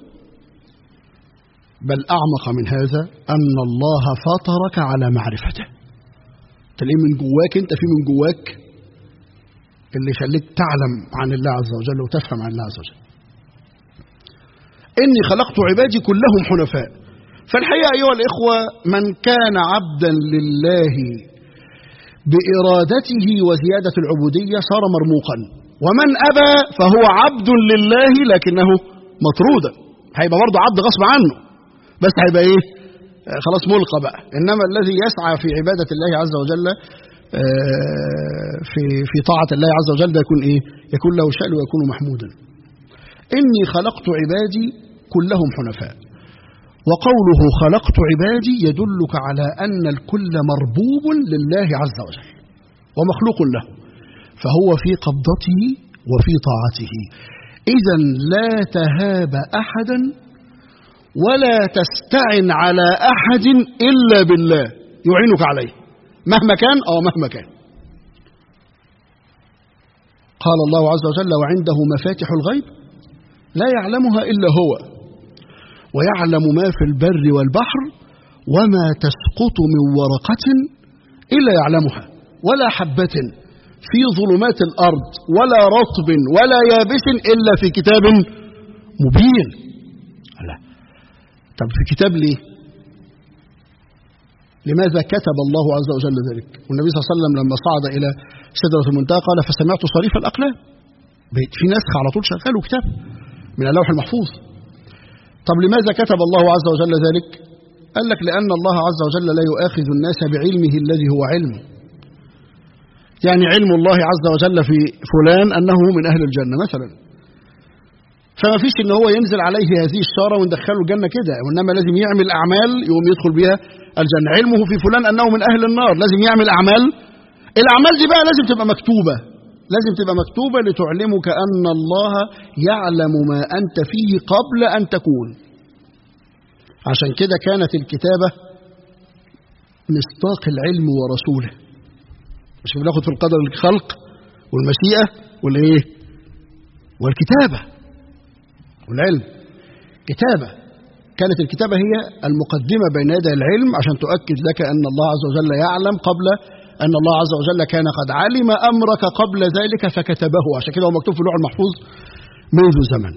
بل اعمق من هذا ان الله فطرك على معرفته تلاقيه من جواك انت في من جواك اللي يخليك تعلم عن الله عز وجل وتفهم عن الله عز وجل اني خلقت عبادي كلهم حنفاء فالحقيقه ايها الاخوه من كان عبدا لله بارادته وزياده العبوديه صار مرموقا ومن ابى فهو عبد لله لكنه مطرودا هيبقى برضه عبد غصب عنه بس هيبقى ايه خلاص ملقى بقى انما الذي يسعى في عباده الله عز وجل في في طاعه الله عز وجل ده يكون ايه يكون له شأن ويكون محمودا اني خلقت عبادي كلهم حنفاء وقوله خلقت عبادي يدلك على ان الكل مربوب لله عز وجل ومخلوق له فهو في قبضته وفي طاعته اذا لا تهاب احدا ولا تستعن على احد الا بالله يعينك عليه مهما كان او مهما كان قال الله عز وجل وعنده مفاتح الغيب لا يعلمها الا هو ويعلم ما في البر والبحر وما تسقط من ورقه الا يعلمها ولا حبه في ظلمات الارض ولا رطب ولا يابس الا في كتاب مبين لا طب في كتاب ليه لماذا كتب الله عز وجل ذلك والنبي صلى الله عليه وسلم لما صعد إلى سدرة المنتهى قال فسمعت صريف الأقلام في نسخ على طول شغال كتاب من اللوح المحفوظ طب لماذا كتب الله عز وجل ذلك قال لك لأن الله عز وجل لا يؤاخذ الناس بعلمه الذي هو علمه يعني علم الله عز وجل في فلان أنه من أهل الجنة مثلا فما فيش ان هو ينزل عليه هذه الشاره وندخله الجنه كده وانما لازم يعمل اعمال يقوم يدخل بها الجنه علمه في فلان انه من اهل النار لازم يعمل اعمال الاعمال دي بقى لازم تبقى مكتوبه لازم تبقى مكتوبه لتعلمك ان الله يعلم ما انت فيه قبل ان تكون عشان كده كانت الكتابه مصداق العلم ورسوله مش بناخد في القدر الخلق والمشيئه والايه والكتابه والعلم كتابة كانت الكتابة هي المقدمة بين يدي العلم عشان تؤكد لك أن الله عز وجل يعلم قبل أن الله عز وجل كان قد علم أمرك قبل ذلك فكتبه عشان كده هو مكتوب في اللوح المحفوظ منذ زمن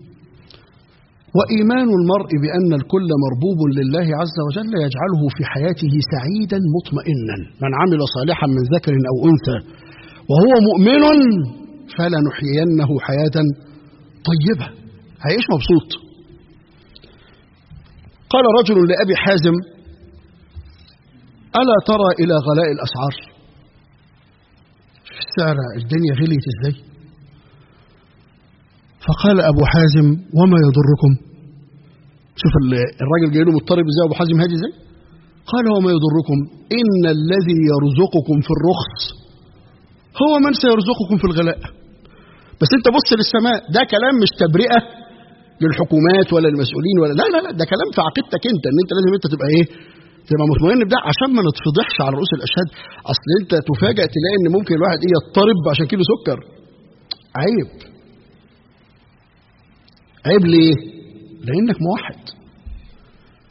وإيمان المرء بأن الكل مربوب لله عز وجل يجعله في حياته سعيدا مطمئنا من عمل صالحا من ذكر أو أنثى وهو مؤمن فلنحيينه حياة طيبة هيعيش مبسوط قال رجل لأبي حازم ألا ترى إلى غلاء الأسعار في السعر الدنيا غليت إزاي فقال أبو حازم وما يضركم شوف الراجل جاي له مضطرب ازاي ابو حازم هادي ازاي قال وما يضركم ان الذي يرزقكم في الرخص هو من سيرزقكم في الغلاء بس انت بص للسماء ده كلام مش تبرئه للحكومات ولا للمسؤولين ولا لا لا لا ده كلام في عقيدتك انت ان انت لازم انت تبقى ايه تبقى مطمئن بده عشان ما نتفضحش على رؤوس الاشهاد اصل انت تفاجئ تلاقي ان ممكن الواحد ايه يضطرب عشان كيلو سكر عيب عيب ليه لانك موحد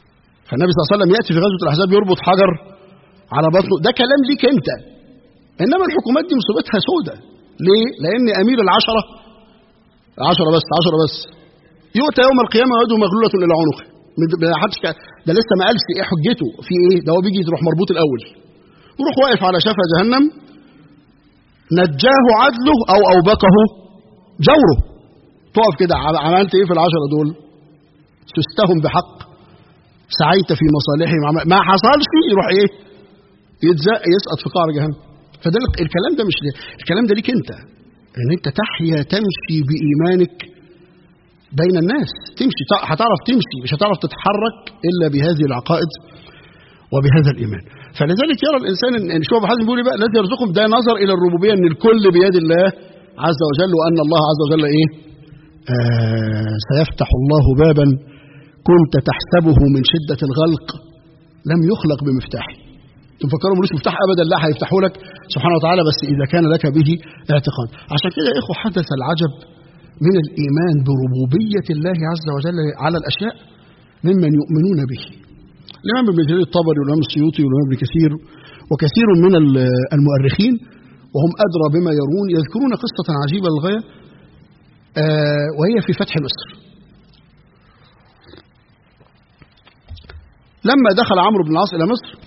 فالنبي صلى الله عليه وسلم ياتي في غزوه الاحزاب يربط حجر على بطنه ده كلام ليك انت انما الحكومات دي مصيبتها سودة ليه؟ لان امير العشره عشرة بس عشرة بس يؤتى يوم القيامه ويده مغلوله الى عنقه ما حدش ده لسه ما قالش ايه حجته في ايه ده هو بيجي يروح مربوط الاول يروح واقف على شفا جهنم نجاه عدله او اوبقه جوره تقف كده عملت ايه في العشرة دول تستهم بحق سعيت في مصالحهم ما حصلش يروح ايه يتزق يسقط في قعر جهنم فده الكلام ده مش الكلام ده ليك انت ان انت تحيا تمشي بايمانك بين الناس تمشي هتعرف تمشي مش هتعرف تتحرك الا بهذه العقائد وبهذا الايمان فلذلك يرى الانسان ان شعب حازم بيقول بقى الذي يرزقهم ده نظر الى الربوبيه ان الكل بيد الله عز وجل وان الله عز وجل ايه آه سيفتح الله بابا كنت تحسبه من شده الغلق لم يخلق بمفتاحه تفكروا ملوش مفتاح ابدا لا هيفتحوا لك سبحانه وتعالى بس اذا كان لك به اعتقاد عشان كده يا اخوه حدث العجب من الايمان بربوبيه الله عز وجل على الاشياء ممن يؤمنون به الامام ابن جرير الطبري والامام السيوطي والامام ابن كثير وكثير من المؤرخين وهم ادرى بما يرون يذكرون قصه عجيبه للغايه آه وهي في فتح مصر لما دخل عمرو بن العاص الى مصر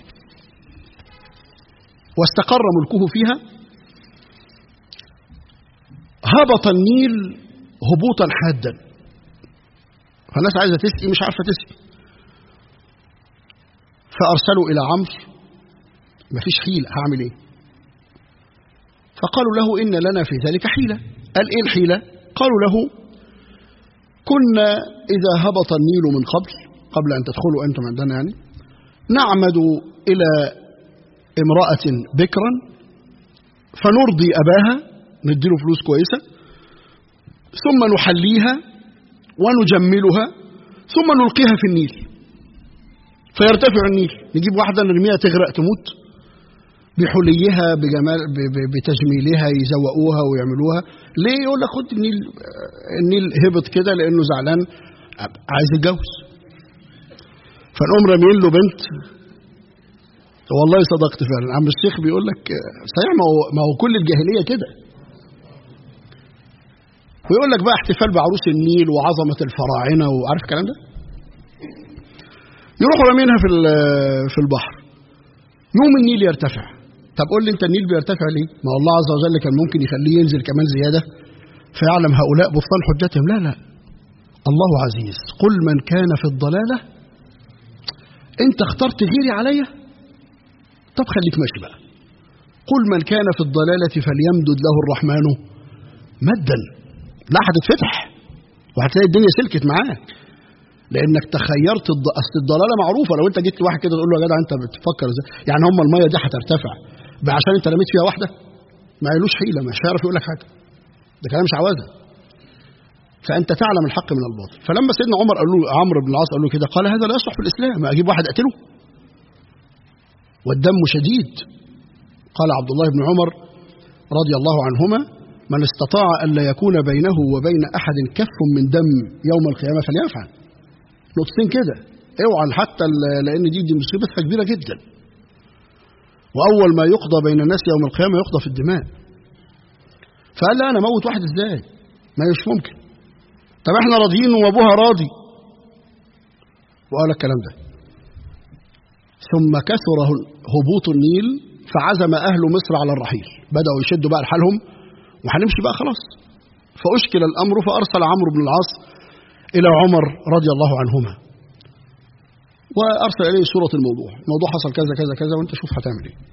واستقر ملكه فيها هبط النيل هبوطا حادا فالناس عايزه تسقي مش عارفه تسقي فارسلوا الى عمرو مفيش حيله هعمل ايه فقالوا له ان لنا في ذلك حيله قال ايه الحيله قالوا له كنا اذا هبط النيل من قبل قبل ان تدخلوا انتم عندنا يعني نعمد الى امراه بكرا فنرضي اباها نديله فلوس كويسه ثم نحليها ونجملها ثم نلقيها في النيل فيرتفع النيل نجيب واحدة نرميها تغرق تموت بحليها بجمال بتجميلها يزوقوها ويعملوها ليه يقول لك خد النيل النيل هبط كده لانه زعلان عايز يتجوز فنقوم راميين له بنت والله صدقت فعلا عم الشيخ بيقول لك صحيح ما هو ما هو كل الجاهليه كده ويقول لك بقى احتفال بعروس النيل وعظمه الفراعنه وعارف الكلام ده يروحوا رامينها في في البحر يوم النيل يرتفع طب قول لي انت النيل بيرتفع ليه ما هو الله عز وجل كان ممكن يخليه ينزل كمان زياده فيعلم هؤلاء بطلان حجتهم لا لا الله عزيز قل من كان في الضلاله انت اخترت غيري عليا طب خليك ماشي بقى قل من كان في الضلاله فليمدد له الرحمن مدا لا هتتفتح وهتلاقي الدنيا سلكت معاك لانك تخيرت الض... اصل الضلاله معروفه لو انت جيت لواحد كده تقول له يا جدع انت بتفكر ازاي يعني هم الميه دي هترتفع عشان انت رميت فيها واحده ما يلوش حيله مش هيعرف يقول لك حاجه ده كلام مش عوازه فانت تعلم الحق من الباطل فلما سيدنا عمر قال له عمرو بن العاص قال له كده قال هذا لا يصلح في الاسلام اجيب واحد اقتله والدم شديد قال عبد الله بن عمر رضي الله عنهما من استطاع الا يكون بينه وبين احد كف من دم يوم القيامه فليفعل نقطتين كده اوعى حتى لان دي دي مصيبتها كبيره جدا واول ما يقضى بين الناس يوم القيامه يقضى في الدماء فقال لا انا موت واحد ازاي ما مش ممكن طب احنا راضيين وابوها راضي وقال الكلام ده ثم كثر هبوط النيل فعزم اهل مصر على الرحيل بداوا يشدوا بقى لحالهم وهنمشي بقى خلاص فاشكل الامر فارسل عمرو بن العاص إلى عمر رضي الله عنهما وأرسل إليه صورة الموضوع الموضوع حصل كذا كذا كذا وأنت شوف هتعمل إيه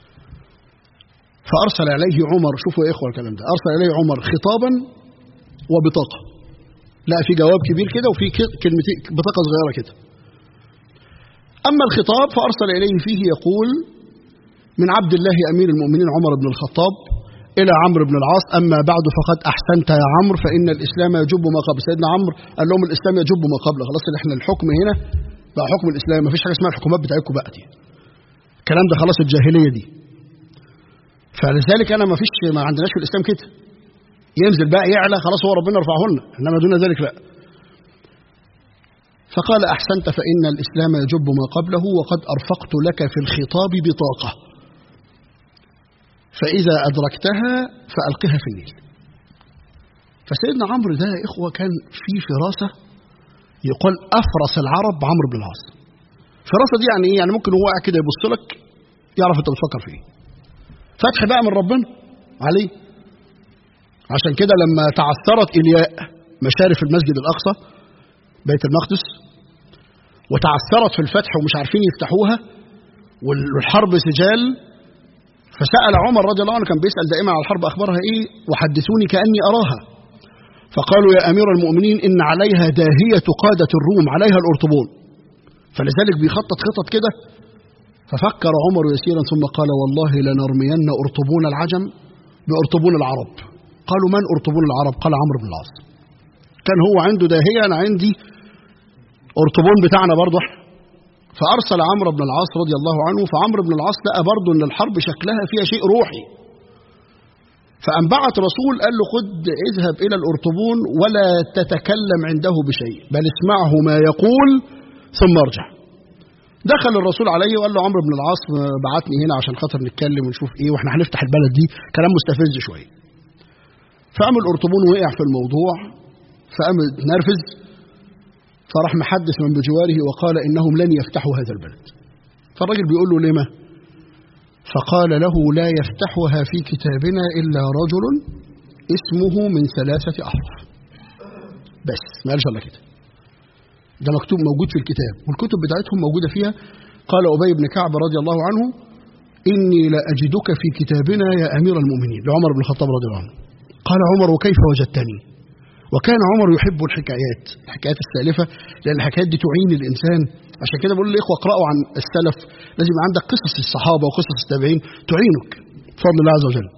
فأرسل إليه عمر شوفوا يا إخوة الكلام ده أرسل إليه عمر خطابا وبطاقة لا في جواب كبير كده وفي كلمتين بطاقة صغيرة كده أما الخطاب فأرسل إليه فيه يقول من عبد الله أمير المؤمنين عمر بن الخطاب إلى عمرو بن العاص أما بعد فقد أحسنت يا عمرو فإن الإسلام يجب ما قبل سيدنا عمرو قال لهم الإسلام يجب ما قبل خلاص إحنا الحكم هنا بقى حكم الإسلام ما فيش حاجة اسمها الحكومات بتاعتكم بقى دي الكلام ده خلاص الجاهلية دي فلذلك أنا ما فيش ما عندناش في الإسلام كده ينزل بقى يعلى خلاص هو ربنا يرفعه لنا إنما دون ذلك لا فقال أحسنت فإن الإسلام يجب ما قبله وقد أرفقت لك في الخطاب بطاقة فإذا أدركتها فألقها في النيل فسيدنا عمرو ده يا إخوة كان في فراسة يقال أفرس العرب عمرو بن العاص فراسة دي يعني إيه؟ يعني ممكن هو قاعد كده يبص لك يعرف أنت بتفكر في إيه فتح بقى من ربنا عليه عشان كده لما تعثرت إلياء مشارف المسجد الأقصى بيت المقدس وتعثرت في الفتح ومش عارفين يفتحوها والحرب سجال فسأل عمر رضي الله عنه كان بيسأل دائما على الحرب أخبارها إيه وحدثوني كأني أراها فقالوا يا أمير المؤمنين إن عليها داهية قادة الروم عليها الأرطبون فلذلك بيخطط خطط كده ففكر عمر يسيرا ثم قال والله لنرمين أرطبون العجم بأرطبون العرب قالوا من أرطبون العرب قال عمرو بن العاص كان هو عنده داهية أنا عندي أرطبون بتاعنا برضه فأرسل عمرو بن العاص رضي الله عنه فعمرو بن العاص لقى برضه إن الحرب شكلها فيها شيء روحي فأن بعت رسول قال له خد اذهب إلى الأرطبون ولا تتكلم عنده بشيء بل اسمعه ما يقول ثم ارجع دخل الرسول عليه وقال له عمرو بن العاص بعتني هنا عشان خاطر نتكلم ونشوف ايه واحنا هنفتح البلد دي كلام مستفز شويه فقام الأرطبون وقع في الموضوع فقام نرفز فراح محدث من بجواره وقال إنهم لن يفتحوا هذا البلد فالراجل بيقول له لما فقال له لا يفتحها في كتابنا إلا رجل اسمه من ثلاثة أحرف بس ما قالش الله كده ده مكتوب موجود في الكتاب والكتب بتاعتهم موجودة فيها قال أبي بن كعب رضي الله عنه إني لأجدك في كتابنا يا أمير المؤمنين لعمر بن الخطاب رضي الله عنه قال عمر وكيف وجدتني وكان عمر يحب الحكايات الحكايات السالفة لأن الحكايات دي تعين الإنسان عشان كده بقول للإخوة اقرأوا عن السلف لازم يبقى عندك قصص الصحابة وقصص التابعين تعينك بفضل الله عز وجل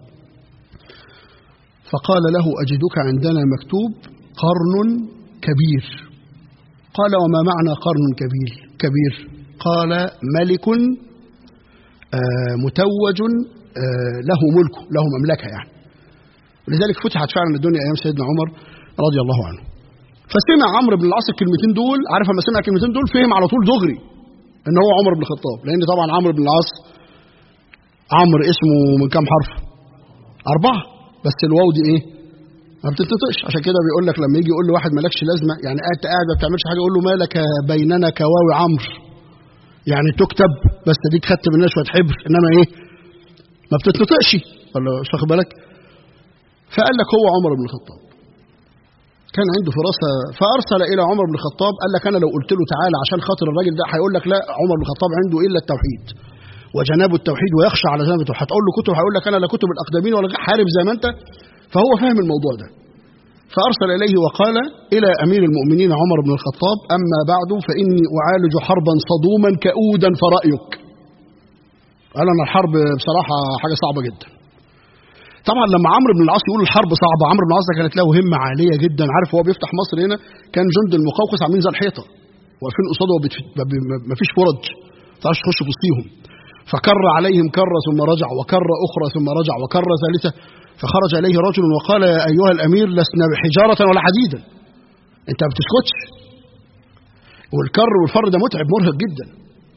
فقال له أجدك عندنا مكتوب قرن كبير قال وما معنى قرن كبير كبير قال ملك آه متوج آه له ملكه له مملكة يعني ولذلك فتحت فعلا الدنيا أيام سيدنا عمر رضي الله عنه فسمع عمرو بن العاص الكلمتين دول عارف لما سمع الكلمتين دول فهم على طول دغري ان هو عمر بن الخطاب لان طبعا عمرو بن العاص عمرو اسمه من كام حرف أربعة بس الواو دي إيه؟ ما بتنطقش عشان كده بيقول لك لما يجي يقول لواحد مالكش لازمة يعني أنت قاعد ما بتعملش حاجة يقول له مالك بيننا كواوي عمرو يعني تكتب بس دي خدت منها شوية حبر إنما إيه؟ ما بتتنطقش ولا مش واخد بالك؟ فقال لك هو عمر بن الخطاب كان عنده فراسة فأرسل إلى عمر بن الخطاب قال لك أنا لو قلت له تعالى عشان خاطر الراجل ده هيقول لك لا عمر بن الخطاب عنده إلا التوحيد وجناب التوحيد ويخشى على جناب التوحيد هتقول له كتب هيقول لك أنا لا كتب الأقدمين ولا حارب زي ما أنت فهو فاهم الموضوع ده فأرسل إليه وقال إلى أمير المؤمنين عمر بن الخطاب أما بعد فإني أعالج حربا صدوما كؤودا فرأيك قال أنا الحرب بصراحة حاجة صعبة جدا طبعا لما عمرو بن العاص يقول الحرب صعبه عمرو بن العاص كانت له همه عاليه جدا عارف هو بيفتح مصر هنا كان جند المقوقس عاملين زي الحيطه واقفين قصاده ما فيش فرج ما تعرفش تخش في وسطيهم فكر عليهم كره ثم رجع وكره اخرى ثم رجع وكره ثالثه فخرج اليه رجل وقال يا ايها الامير لسنا بحجاره ولا حديدا انت ما بتسكتش والكر والفر ده متعب مرهق جدا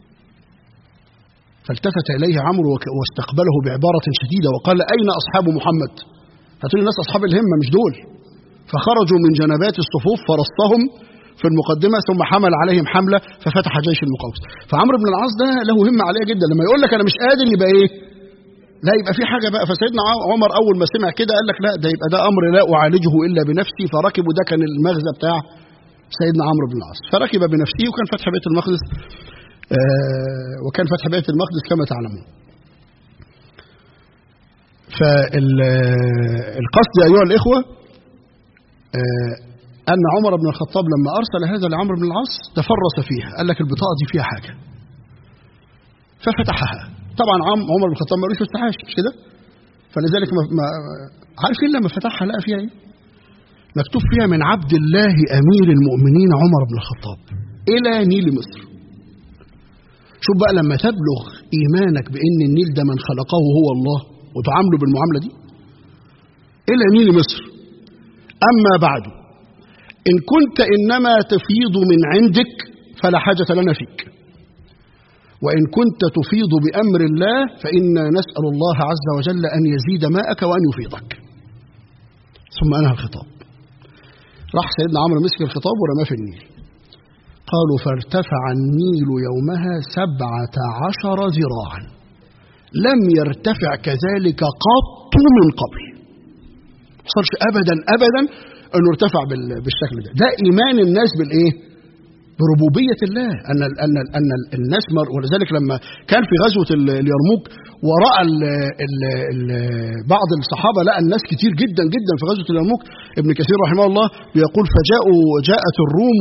فالتفت إليه عمرو واستقبله بعبارة شديدة وقال أين أصحاب محمد هتقول الناس أصحاب الهمة مش دول فخرجوا من جنبات الصفوف فرصهم في المقدمة ثم حمل عليهم حملة ففتح جيش المقوس فعمرو بن العاص ده له همة عالية جدا لما يقول لك أنا مش قادر يبقى إيه لا يبقى في حاجة بقى فسيدنا عمر أول ما سمع كده قال لك لا ده يبقى ده أمر لا أعالجه إلا بنفسي فركبوا ده كان المغزى بتاع سيدنا عمرو بن العاص فركب بنفسه وكان فتح بيت المقدس آه وكان فتح بيت المقدس كما تعلمون فالقصد أيها الإخوة آه أن عمر بن الخطاب لما أرسل هذا لعمرو بن العاص تفرس فيها قال لك البطاقة دي فيها حاجة ففتحها طبعا عمر بن الخطاب ما قالوش ما فتحهاش مش كده فلذلك ما ما عارفين لما فتحها لقى فيها ايه مكتوب فيها من عبد الله أمير المؤمنين عمر بن الخطاب إلى نيل مصر شوف بقى لما تبلغ إيمانك بأن النيل ده من خلقه هو الله وتعامله بالمعاملة دي إلى نيل مصر أما بعد إن كنت إنما تفيض من عندك فلا حاجة لنا فيك وإن كنت تفيض بأمر الله فإنا نسأل الله عز وجل أن يزيد ماءك وأن يفيضك ثم أنهى الخطاب راح سيدنا عمرو مسك الخطاب ورماه في النيل قالوا فارتفع النيل يومها سبعة عشر ذراعا لم يرتفع كذلك قط من قبل حصلش أبدا أبدا أنه ارتفع بالشكل ده ده إيمان الناس بالإيه بربوبية الله أن أن أن الناس مر ولذلك لما كان في غزوة اليرموك ورأى ال ال ال بعض الصحابة لقى الناس كتير جدا جدا في غزوة اليرموك ابن كثير رحمه الله بيقول فجاءوا جاءت الروم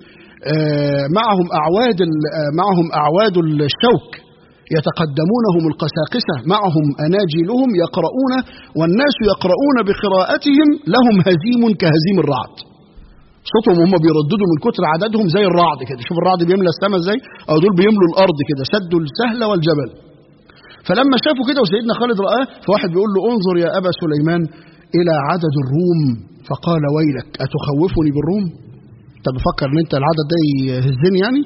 معهم أعواد معهم أعواد الشوك يتقدمونهم القساقسة معهم أناجيلهم يقرؤون والناس يقرؤون بقراءتهم لهم هزيم كهزيم الرعد صوتهم هم بيرددوا من كتر عددهم زي الرعد كده شوف الرعد بيملى السماء ازاي او دول بيملوا الارض كده سدوا السهل والجبل فلما شافوا كده وسيدنا خالد رآه فواحد بيقول له انظر يا ابا سليمان الى عدد الروم فقال ويلك اتخوفني بالروم انت بفكر ان انت العدد ده يهزني يعني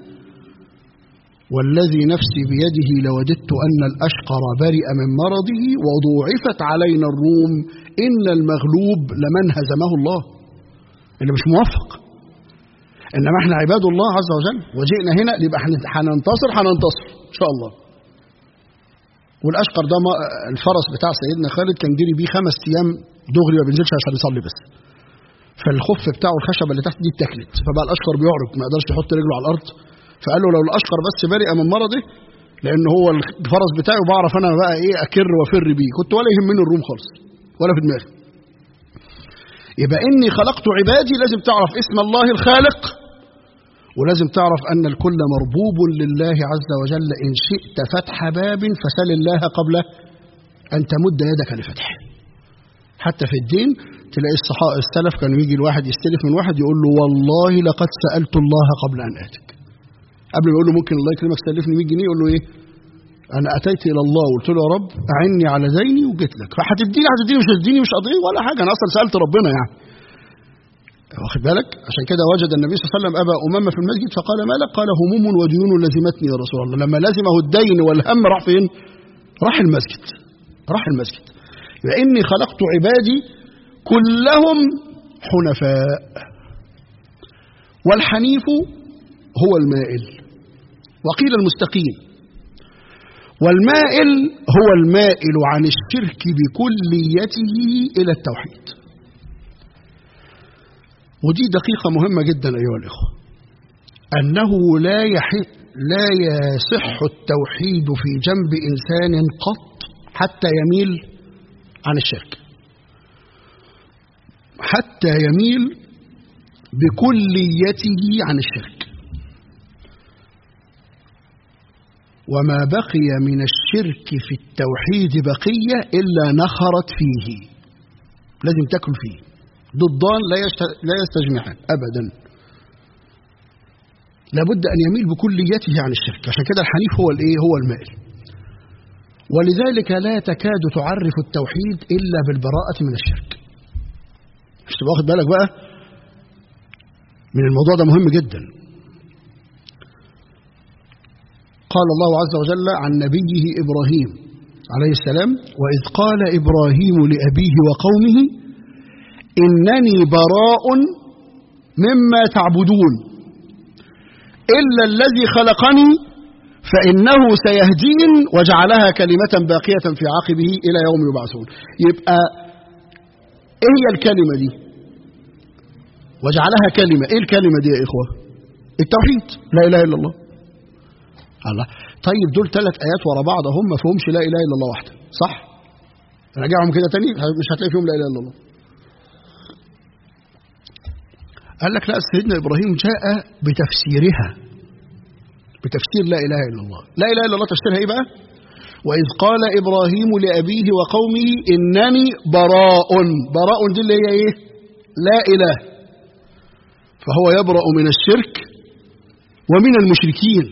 والذي نفسي بيده لوددت ان الاشقر برئ من مرضه وضوعفت علينا الروم ان المغلوب لمن هزمه الله اللي مش موفق انما احنا عباد الله عز وجل وجئنا هنا يبقى هننتصر هننتصر ان شاء الله والاشقر ده الفرس بتاع سيدنا خالد كان جري بيه خمس ايام دغري ما بينزلش عشان يصلي بس فالخف بتاعه الخشبه اللي تحت دي اتاكلت فبقى الاشقر بيعرج ما يقدرش يحط رجله على الارض فقال له لو الاشقر بس برئ من مرضه لان هو الفرس بتاعي بعرف انا بقى ايه اكر وافر بيه كنت ولا يهمني الروم خالص ولا في دماغي يبقى إني خلقت عبادي لازم تعرف اسم الله الخالق ولازم تعرف أن الكل مربوب لله عز وجل إن شئت فتح باب فسل الله قبل أن تمد يدك لفتحه حتى في الدين تلاقي الصحابة السلف كانوا يجي الواحد يستلف من واحد يقول له والله لقد سألت الله قبل أن آتك قبل ما يقول له ممكن الله يكرمك سلفني 100 جنيه يقول له إيه أنا أتيت إلى الله وقلت له يا رب أعني على ديني وجيت لك فهتديني هتديني مش هتديني مش قضية ولا حاجة أنا أصلا سألت ربنا يعني واخد بالك عشان كده وجد النبي صلى الله عليه وسلم أبا أمامة في المسجد فقال ما لك قال هموم وديون لزمتني يا رسول الله لما لزمه الدين والهم راح فين راح المسجد راح المسجد لأني خلقت عبادي كلهم حنفاء والحنيف هو المائل وقيل المستقيم والمائل هو المائل عن الشرك بكليته إلى التوحيد ودي دقيقة مهمة جدا أيها الإخوة أنه لا يحق لا يصح التوحيد في جنب إنسان قط حتى يميل عن الشرك حتى يميل بكليته عن الشرك وما بقي من الشرك في التوحيد بقية إلا نخرت فيه لازم تاكل فيه ضدان لا لا يستجمعان أبدا لابد أن يميل بكليته عن الشرك عشان كده الحنيف هو الإيه هو المائل ولذلك لا تكاد تعرف التوحيد إلا بالبراءة من الشرك مش تبقى واخد بالك بقى من الموضوع ده مهم جدا قال الله عز وجل عن نبيه إبراهيم عليه السلام وإذ قال إبراهيم لأبيه وقومه إنني براء مما تعبدون إلا الذي خلقني فإنه سيهدين وجعلها كلمة باقية في عقبه إلى يوم يبعثون يبقى إيه هي الكلمة دي وجعلها كلمة إيه الكلمة دي يا إخوة التوحيد لا إله إلا الله الله طيب دول ثلاث آيات ورا بعض هم ما فيهمش لا إله إلا الله واحدة صح راجعهم كده تاني مش هتلاقي فيهم لا إله إلا الله قال لك لا سيدنا إبراهيم جاء بتفسيرها بتفسير لا إله إلا الله لا إله إلا الله تفسيرها إيه بقى وإذ قال إبراهيم لأبيه وقومه إنني براء براء دي اللي هي إيه لا إله فهو يبرأ من الشرك ومن المشركين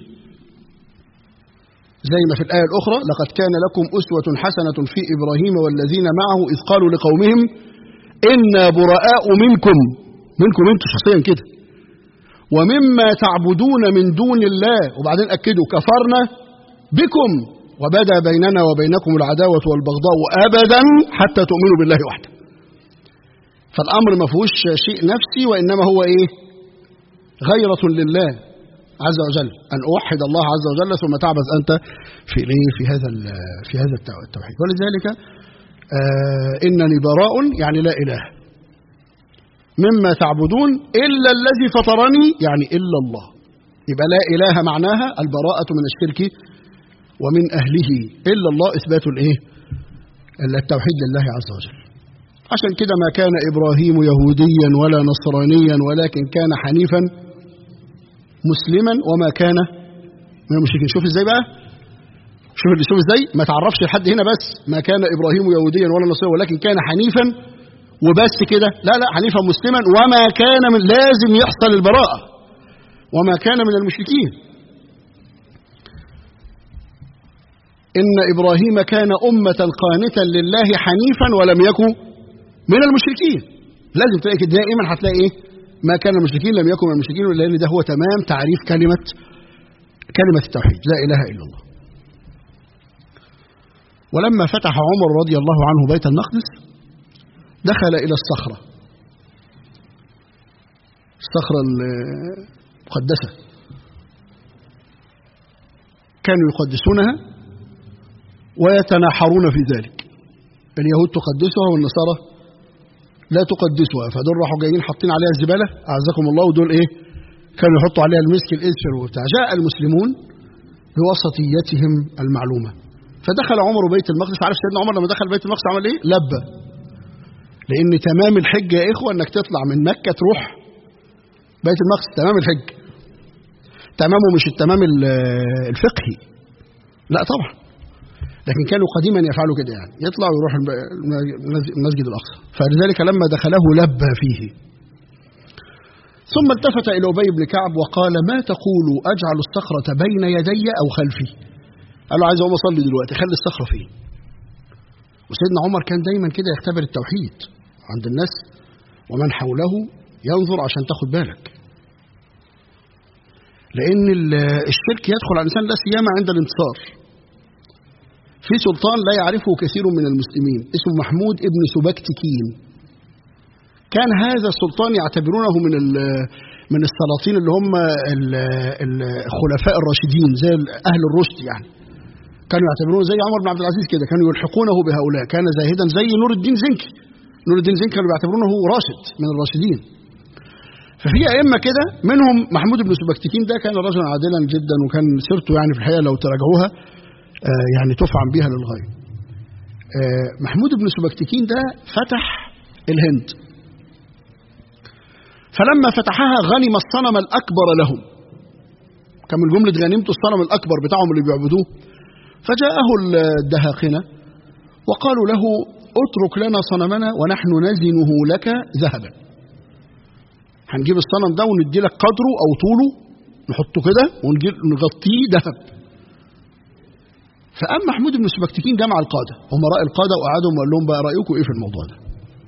زي ما في الآية الأخرى لقد كان لكم أسوة حسنة في إبراهيم والذين معه إذ قالوا لقومهم إنا براء منكم منكم انتم شخصيا كده ومما تعبدون من دون الله وبعدين اكدوا كفرنا بكم وبدا بيننا وبينكم العداوه والبغضاء ابدا حتى تؤمنوا بالله وحده فالامر ما فيهوش شيء نفسي وانما هو ايه غيره لله عز وجل ان اوحد الله عز وجل ثم تعبث انت في الايه في هذا في هذا التوحيد ولذلك آه انني براء يعني لا اله مما تعبدون الا الذي فطرني يعني الا الله يبقى لا اله معناها البراءه من الشرك ومن اهله الا الله اثبات الايه التوحيد لله عز وجل عشان كده ما كان ابراهيم يهوديا ولا نصرانيا ولكن كان حنيفا مسلما وما كان من المشركين شوف ازاي بقى شوف اللي شوف ازاي ما تعرفش لحد هنا بس ما كان ابراهيم يهوديا ولا نصرانيا ولكن كان حنيفا وبس كده لا لا حنيفا مسلما وما كان من لازم يحصل البراءه وما كان من المشركين ان ابراهيم كان امه قانتا لله حنيفا ولم يكن من المشركين لازم تلاقي كده دائما هتلاقي ايه ما كان المشركين لم يكن من المشركين لان ده هو تمام تعريف كلمه كلمه التوحيد لا اله الا الله ولما فتح عمر رضي الله عنه بيت المقدس دخل الى الصخره الصخره المقدسه كانوا يقدسونها ويتناحرون في ذلك اليهود تقدسها والنصارى لا تقدسها فدول راحوا جايين حاطين عليها الزباله اعزكم الله ودول ايه كانوا يحطوا عليها المسك الاسفر وبتاع جاء المسلمون بوسطيتهم المعلومه فدخل عمر بيت المقدس عارف سيدنا عمر لما دخل بيت المقدس عمل ايه لبى لان تمام الحج يا اخوه انك تطلع من مكه تروح بيت المقدس تمام الحج تمامه مش التمام الفقهي لا طبعا لكن كانوا قديما يفعلوا كده يعني يطلع ويروح المسجد الاقصى فلذلك لما دخله لبى فيه ثم التفت الى ابي بن كعب وقال ما تقول اجعل الصخره بين يدي او خلفي قال له عايز اقوم اصلي دلوقتي خلي الصخره فين وسيدنا عمر كان دايما كده يختبر التوحيد عند الناس ومن حوله ينظر عشان تاخد بالك لان الشرك يدخل على الانسان لا سيما عند الانتصار في سلطان لا يعرفه كثير من المسلمين اسمه محمود ابن سبكتكين كان هذا السلطان يعتبرونه من من السلاطين اللي هم الخلفاء الراشدين زي اهل الرشد يعني كانوا يعتبرونه زي عمر بن عبد العزيز كده كانوا يلحقونه بهؤلاء كان زاهدا زي نور الدين زنكي نور الدين زنكي كانوا بيعتبرونه راشد من الراشدين ففي ائمه كده منهم محمود بن سبكتكين ده كان رجلا عادلا جدا وكان سيرته يعني في الحقيقه لو تراجعوها آه يعني تفعم بها للغايه. آه محمود بن سبكتكين ده فتح الهند. فلما فتحها غنم الصنم الاكبر لهم. كان من جمله غنيمته الصنم الاكبر بتاعهم اللي بيعبدوه. فجاءه الدهاقنه وقالوا له اترك لنا صنمنا ونحن نزنه لك ذهبا. هنجيب الصنم ده وندي لك قدره او طوله نحطه كده ونغطيه ذهب. فقام محمود بن سبكتكين جمع القادة أمراء القادة وقعدهم وقال لهم بقى رأيكم إيه في الموضوع ده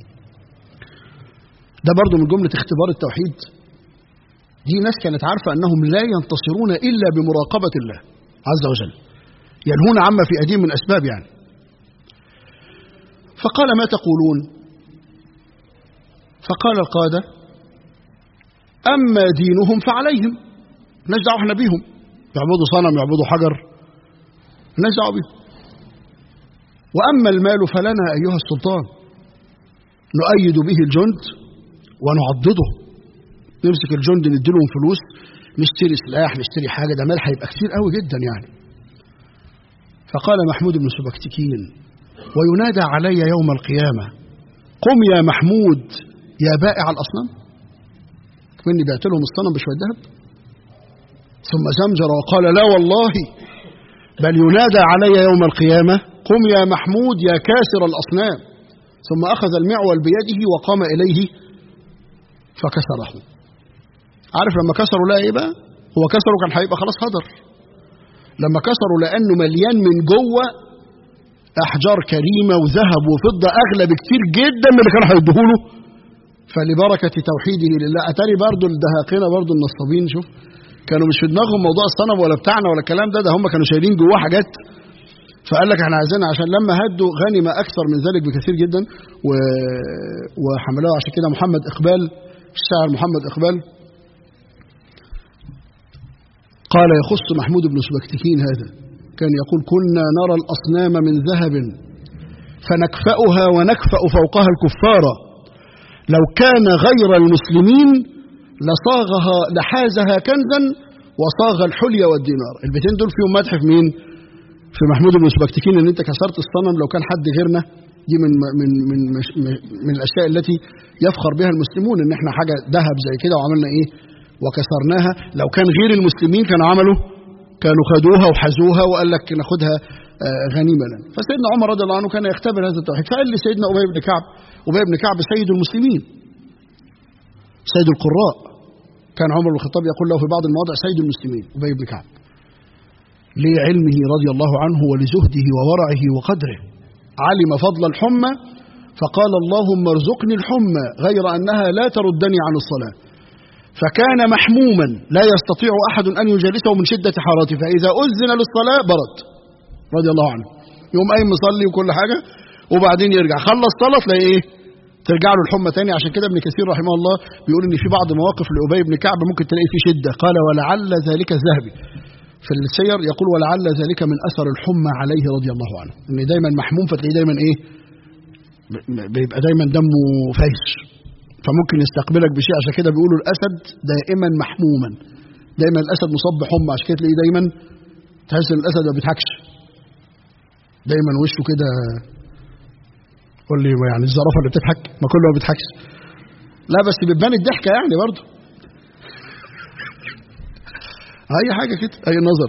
ده برضه من جملة اختبار التوحيد دي ناس كانت عارفة أنهم لا ينتصرون إلا بمراقبة الله عز وجل ينهون عما في أيديهم من أسباب يعني فقال ما تقولون فقال القادة أما دينهم فعليهم نجدع احنا بيهم يعبدوا صنم يعبدوا حجر مالناش دعوه بيهم واما المال فلنا ايها السلطان نؤيد به الجند ونعضده نمسك الجند نديلهم فلوس نشتري سلاح نشتري حاجه ده مال هيبقى كتير قوي جدا يعني فقال محمود بن سبكتكين وينادى علي يوم القيامه قم يا محمود يا بائع الاصنام مني بعت لهم الصنم بشويه ذهب ثم زمجر وقال لا والله بل ينادى علي يوم القيامة قم يا محمود يا كاسر الأصنام ثم أخذ المعول بيده وقام إليه فكسره عارف لما كسروا لقى إيه بقى هو كسره كان هيبقى خلاص هدر لما كسروا لأنه مليان من جوه أحجار كريمة وذهب وفضة أغلى بكتير جدا من اللي كانوا هيديهوله فلبركة توحيده لله أتاري برضو الدهاقنة برضو النصابين شوف كانوا مش في دماغهم موضوع الصنم ولا بتاعنا ولا الكلام ده ده هم كانوا شايلين جواه حاجات فقال لك احنا عايزين عشان لما هدوا غنم اكثر من ذلك بكثير جدا و... وحملوه عشان كده محمد اقبال الشاعر محمد اقبال قال يخص محمود بن سبكتكين هذا كان يقول كنا نرى الاصنام من ذهب فنكفأها ونكفأ فوقها الكفار لو كان غير المسلمين لصاغها لحازها كنزا وصاغ الحلي والدينار البيتين دول فيهم مدح في مين في محمود بن سبكتكين ان انت كسرت الصنم لو كان حد غيرنا دي من من من مش من الاشياء التي يفخر بها المسلمون ان احنا حاجه ذهب زي كده وعملنا ايه وكسرناها لو كان غير المسلمين كانوا عملوا كانوا خدوها وحزوها وقال لك ناخدها غنيمه لنا فسيدنا عمر رضي الله عنه كان يختبر هذا التوحيد فقال لسيدنا ابي بن كعب ابي بن كعب سيد المسلمين سيد القراء كان عمر بن الخطاب يقول له في بعض المواضع سيد المسلمين ابي بن كعب لعلمه رضي الله عنه ولزهده وورعه وقدره علم فضل الحمى فقال اللهم ارزقني الحمى غير انها لا تردني عن الصلاه فكان محموما لا يستطيع احد ان يجالسه من شده حرارته فاذا اذن للصلاه برد رضي الله عنه يقوم قايم مصلي وكل حاجه وبعدين يرجع خلص صلاه تلاقي ايه ترجع له الحمى تاني عشان كده ابن كثير رحمه الله بيقول ان في بعض مواقف لابي بن كعب ممكن تلاقي فيه شده قال ولعل ذلك الذهبي في السير يقول ولعل ذلك من اثر الحمى عليه رضي الله عنه ان دايما محموم فتلاقيه دايما ايه بيبقى دايما دمه فايش فممكن يستقبلك بشيء عشان كده بيقولوا الاسد دائما محموما دايما الاسد مصاب بحمى عشان كده تلاقيه دايما تحس ان الاسد ما بيضحكش دايما وشه كده قول لي يعني الزرافه اللي بتضحك ما كله ما بيضحكش لا بس بتبان الضحكه يعني برضه اي حاجه كده اي نظر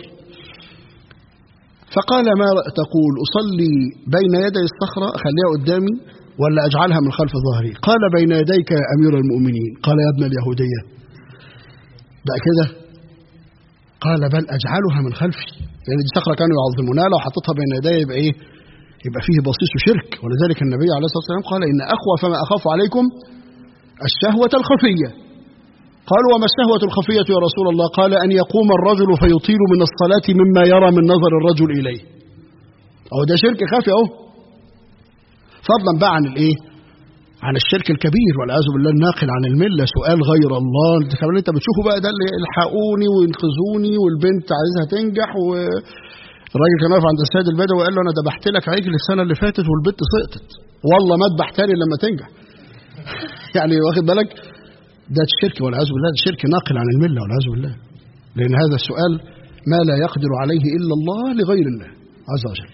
فقال ما تقول اصلي بين يدي الصخره اخليها قدامي ولا اجعلها من خلف ظهري قال بين يديك يا امير المؤمنين قال يا ابن اليهوديه بقى كده قال بل اجعلها من خلفي لان يعني دي صخره كانوا يعظمونها لو حطيتها بين يدي يبقى ايه يبقى فيه بصيص شرك ولذلك النبي عليه الصلاه والسلام قال ان اخوف ما اخاف عليكم الشهوه الخفيه قالوا وما الشهوة الخفية يا رسول الله قال أن يقوم الرجل فيطيل من الصلاة مما يرى من نظر الرجل إليه أو ده شرك خفي أهو فضلا بقى عن الإيه عن الشرك الكبير والعياذ بالله الناقل عن الملة سؤال غير الله انت كمان انت بتشوفه بقى ده اللي الحقوني وينقذوني والبنت عايزها تنجح و الراجل كان واقف عند السيد البدوي وقال له انا ذبحت لك عجل السنه اللي فاتت والبنت سقطت والله ما اذبح تاني لما تنجح يعني واخد بالك ده الشرك والعياذ بالله ده شرك ناقل عن المله والعياذ بالله لان هذا السؤال ما لا يقدر عليه الا الله لغير الله عز وجل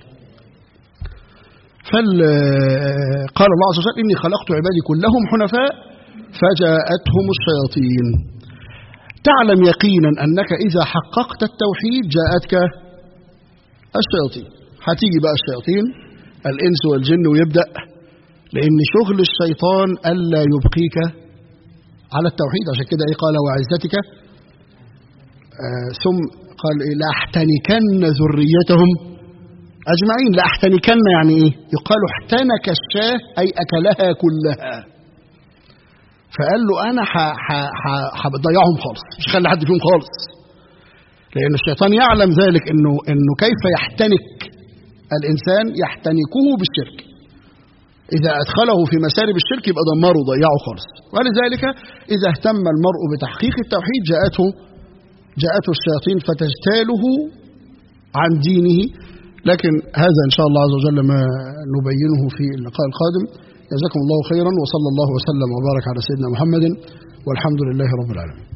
فال قال الله عز وجل اني خلقت عبادي كلهم حنفاء فجاءتهم الشياطين تعلم يقينا انك اذا حققت التوحيد جاءتك الشياطين هتيجي بقى الشياطين الانس والجن ويبدا لان شغل الشيطان الا يبقيك على التوحيد عشان كده ايه قال وعزتك آه ثم قال إيه لاحتنكن ذريتهم اجمعين لاحتنكن يعني ايه يقال احتنك الشاه اي اكلها كلها فقال له انا هضيعهم خالص مش هخلي حد فيهم خالص لان الشيطان يعلم ذلك انه انه كيف يحتنك الانسان يحتنكه بالشرك إذا أدخله في مسارب الشرك يبقى دمره وضيعه خالص ولذلك إذا اهتم المرء بتحقيق التوحيد جاءته جاءته الشياطين فتجتاله عن دينه لكن هذا إن شاء الله عز وجل ما نبينه في اللقاء القادم جزاكم الله خيرا وصلى الله وسلم وبارك على سيدنا محمد والحمد لله رب العالمين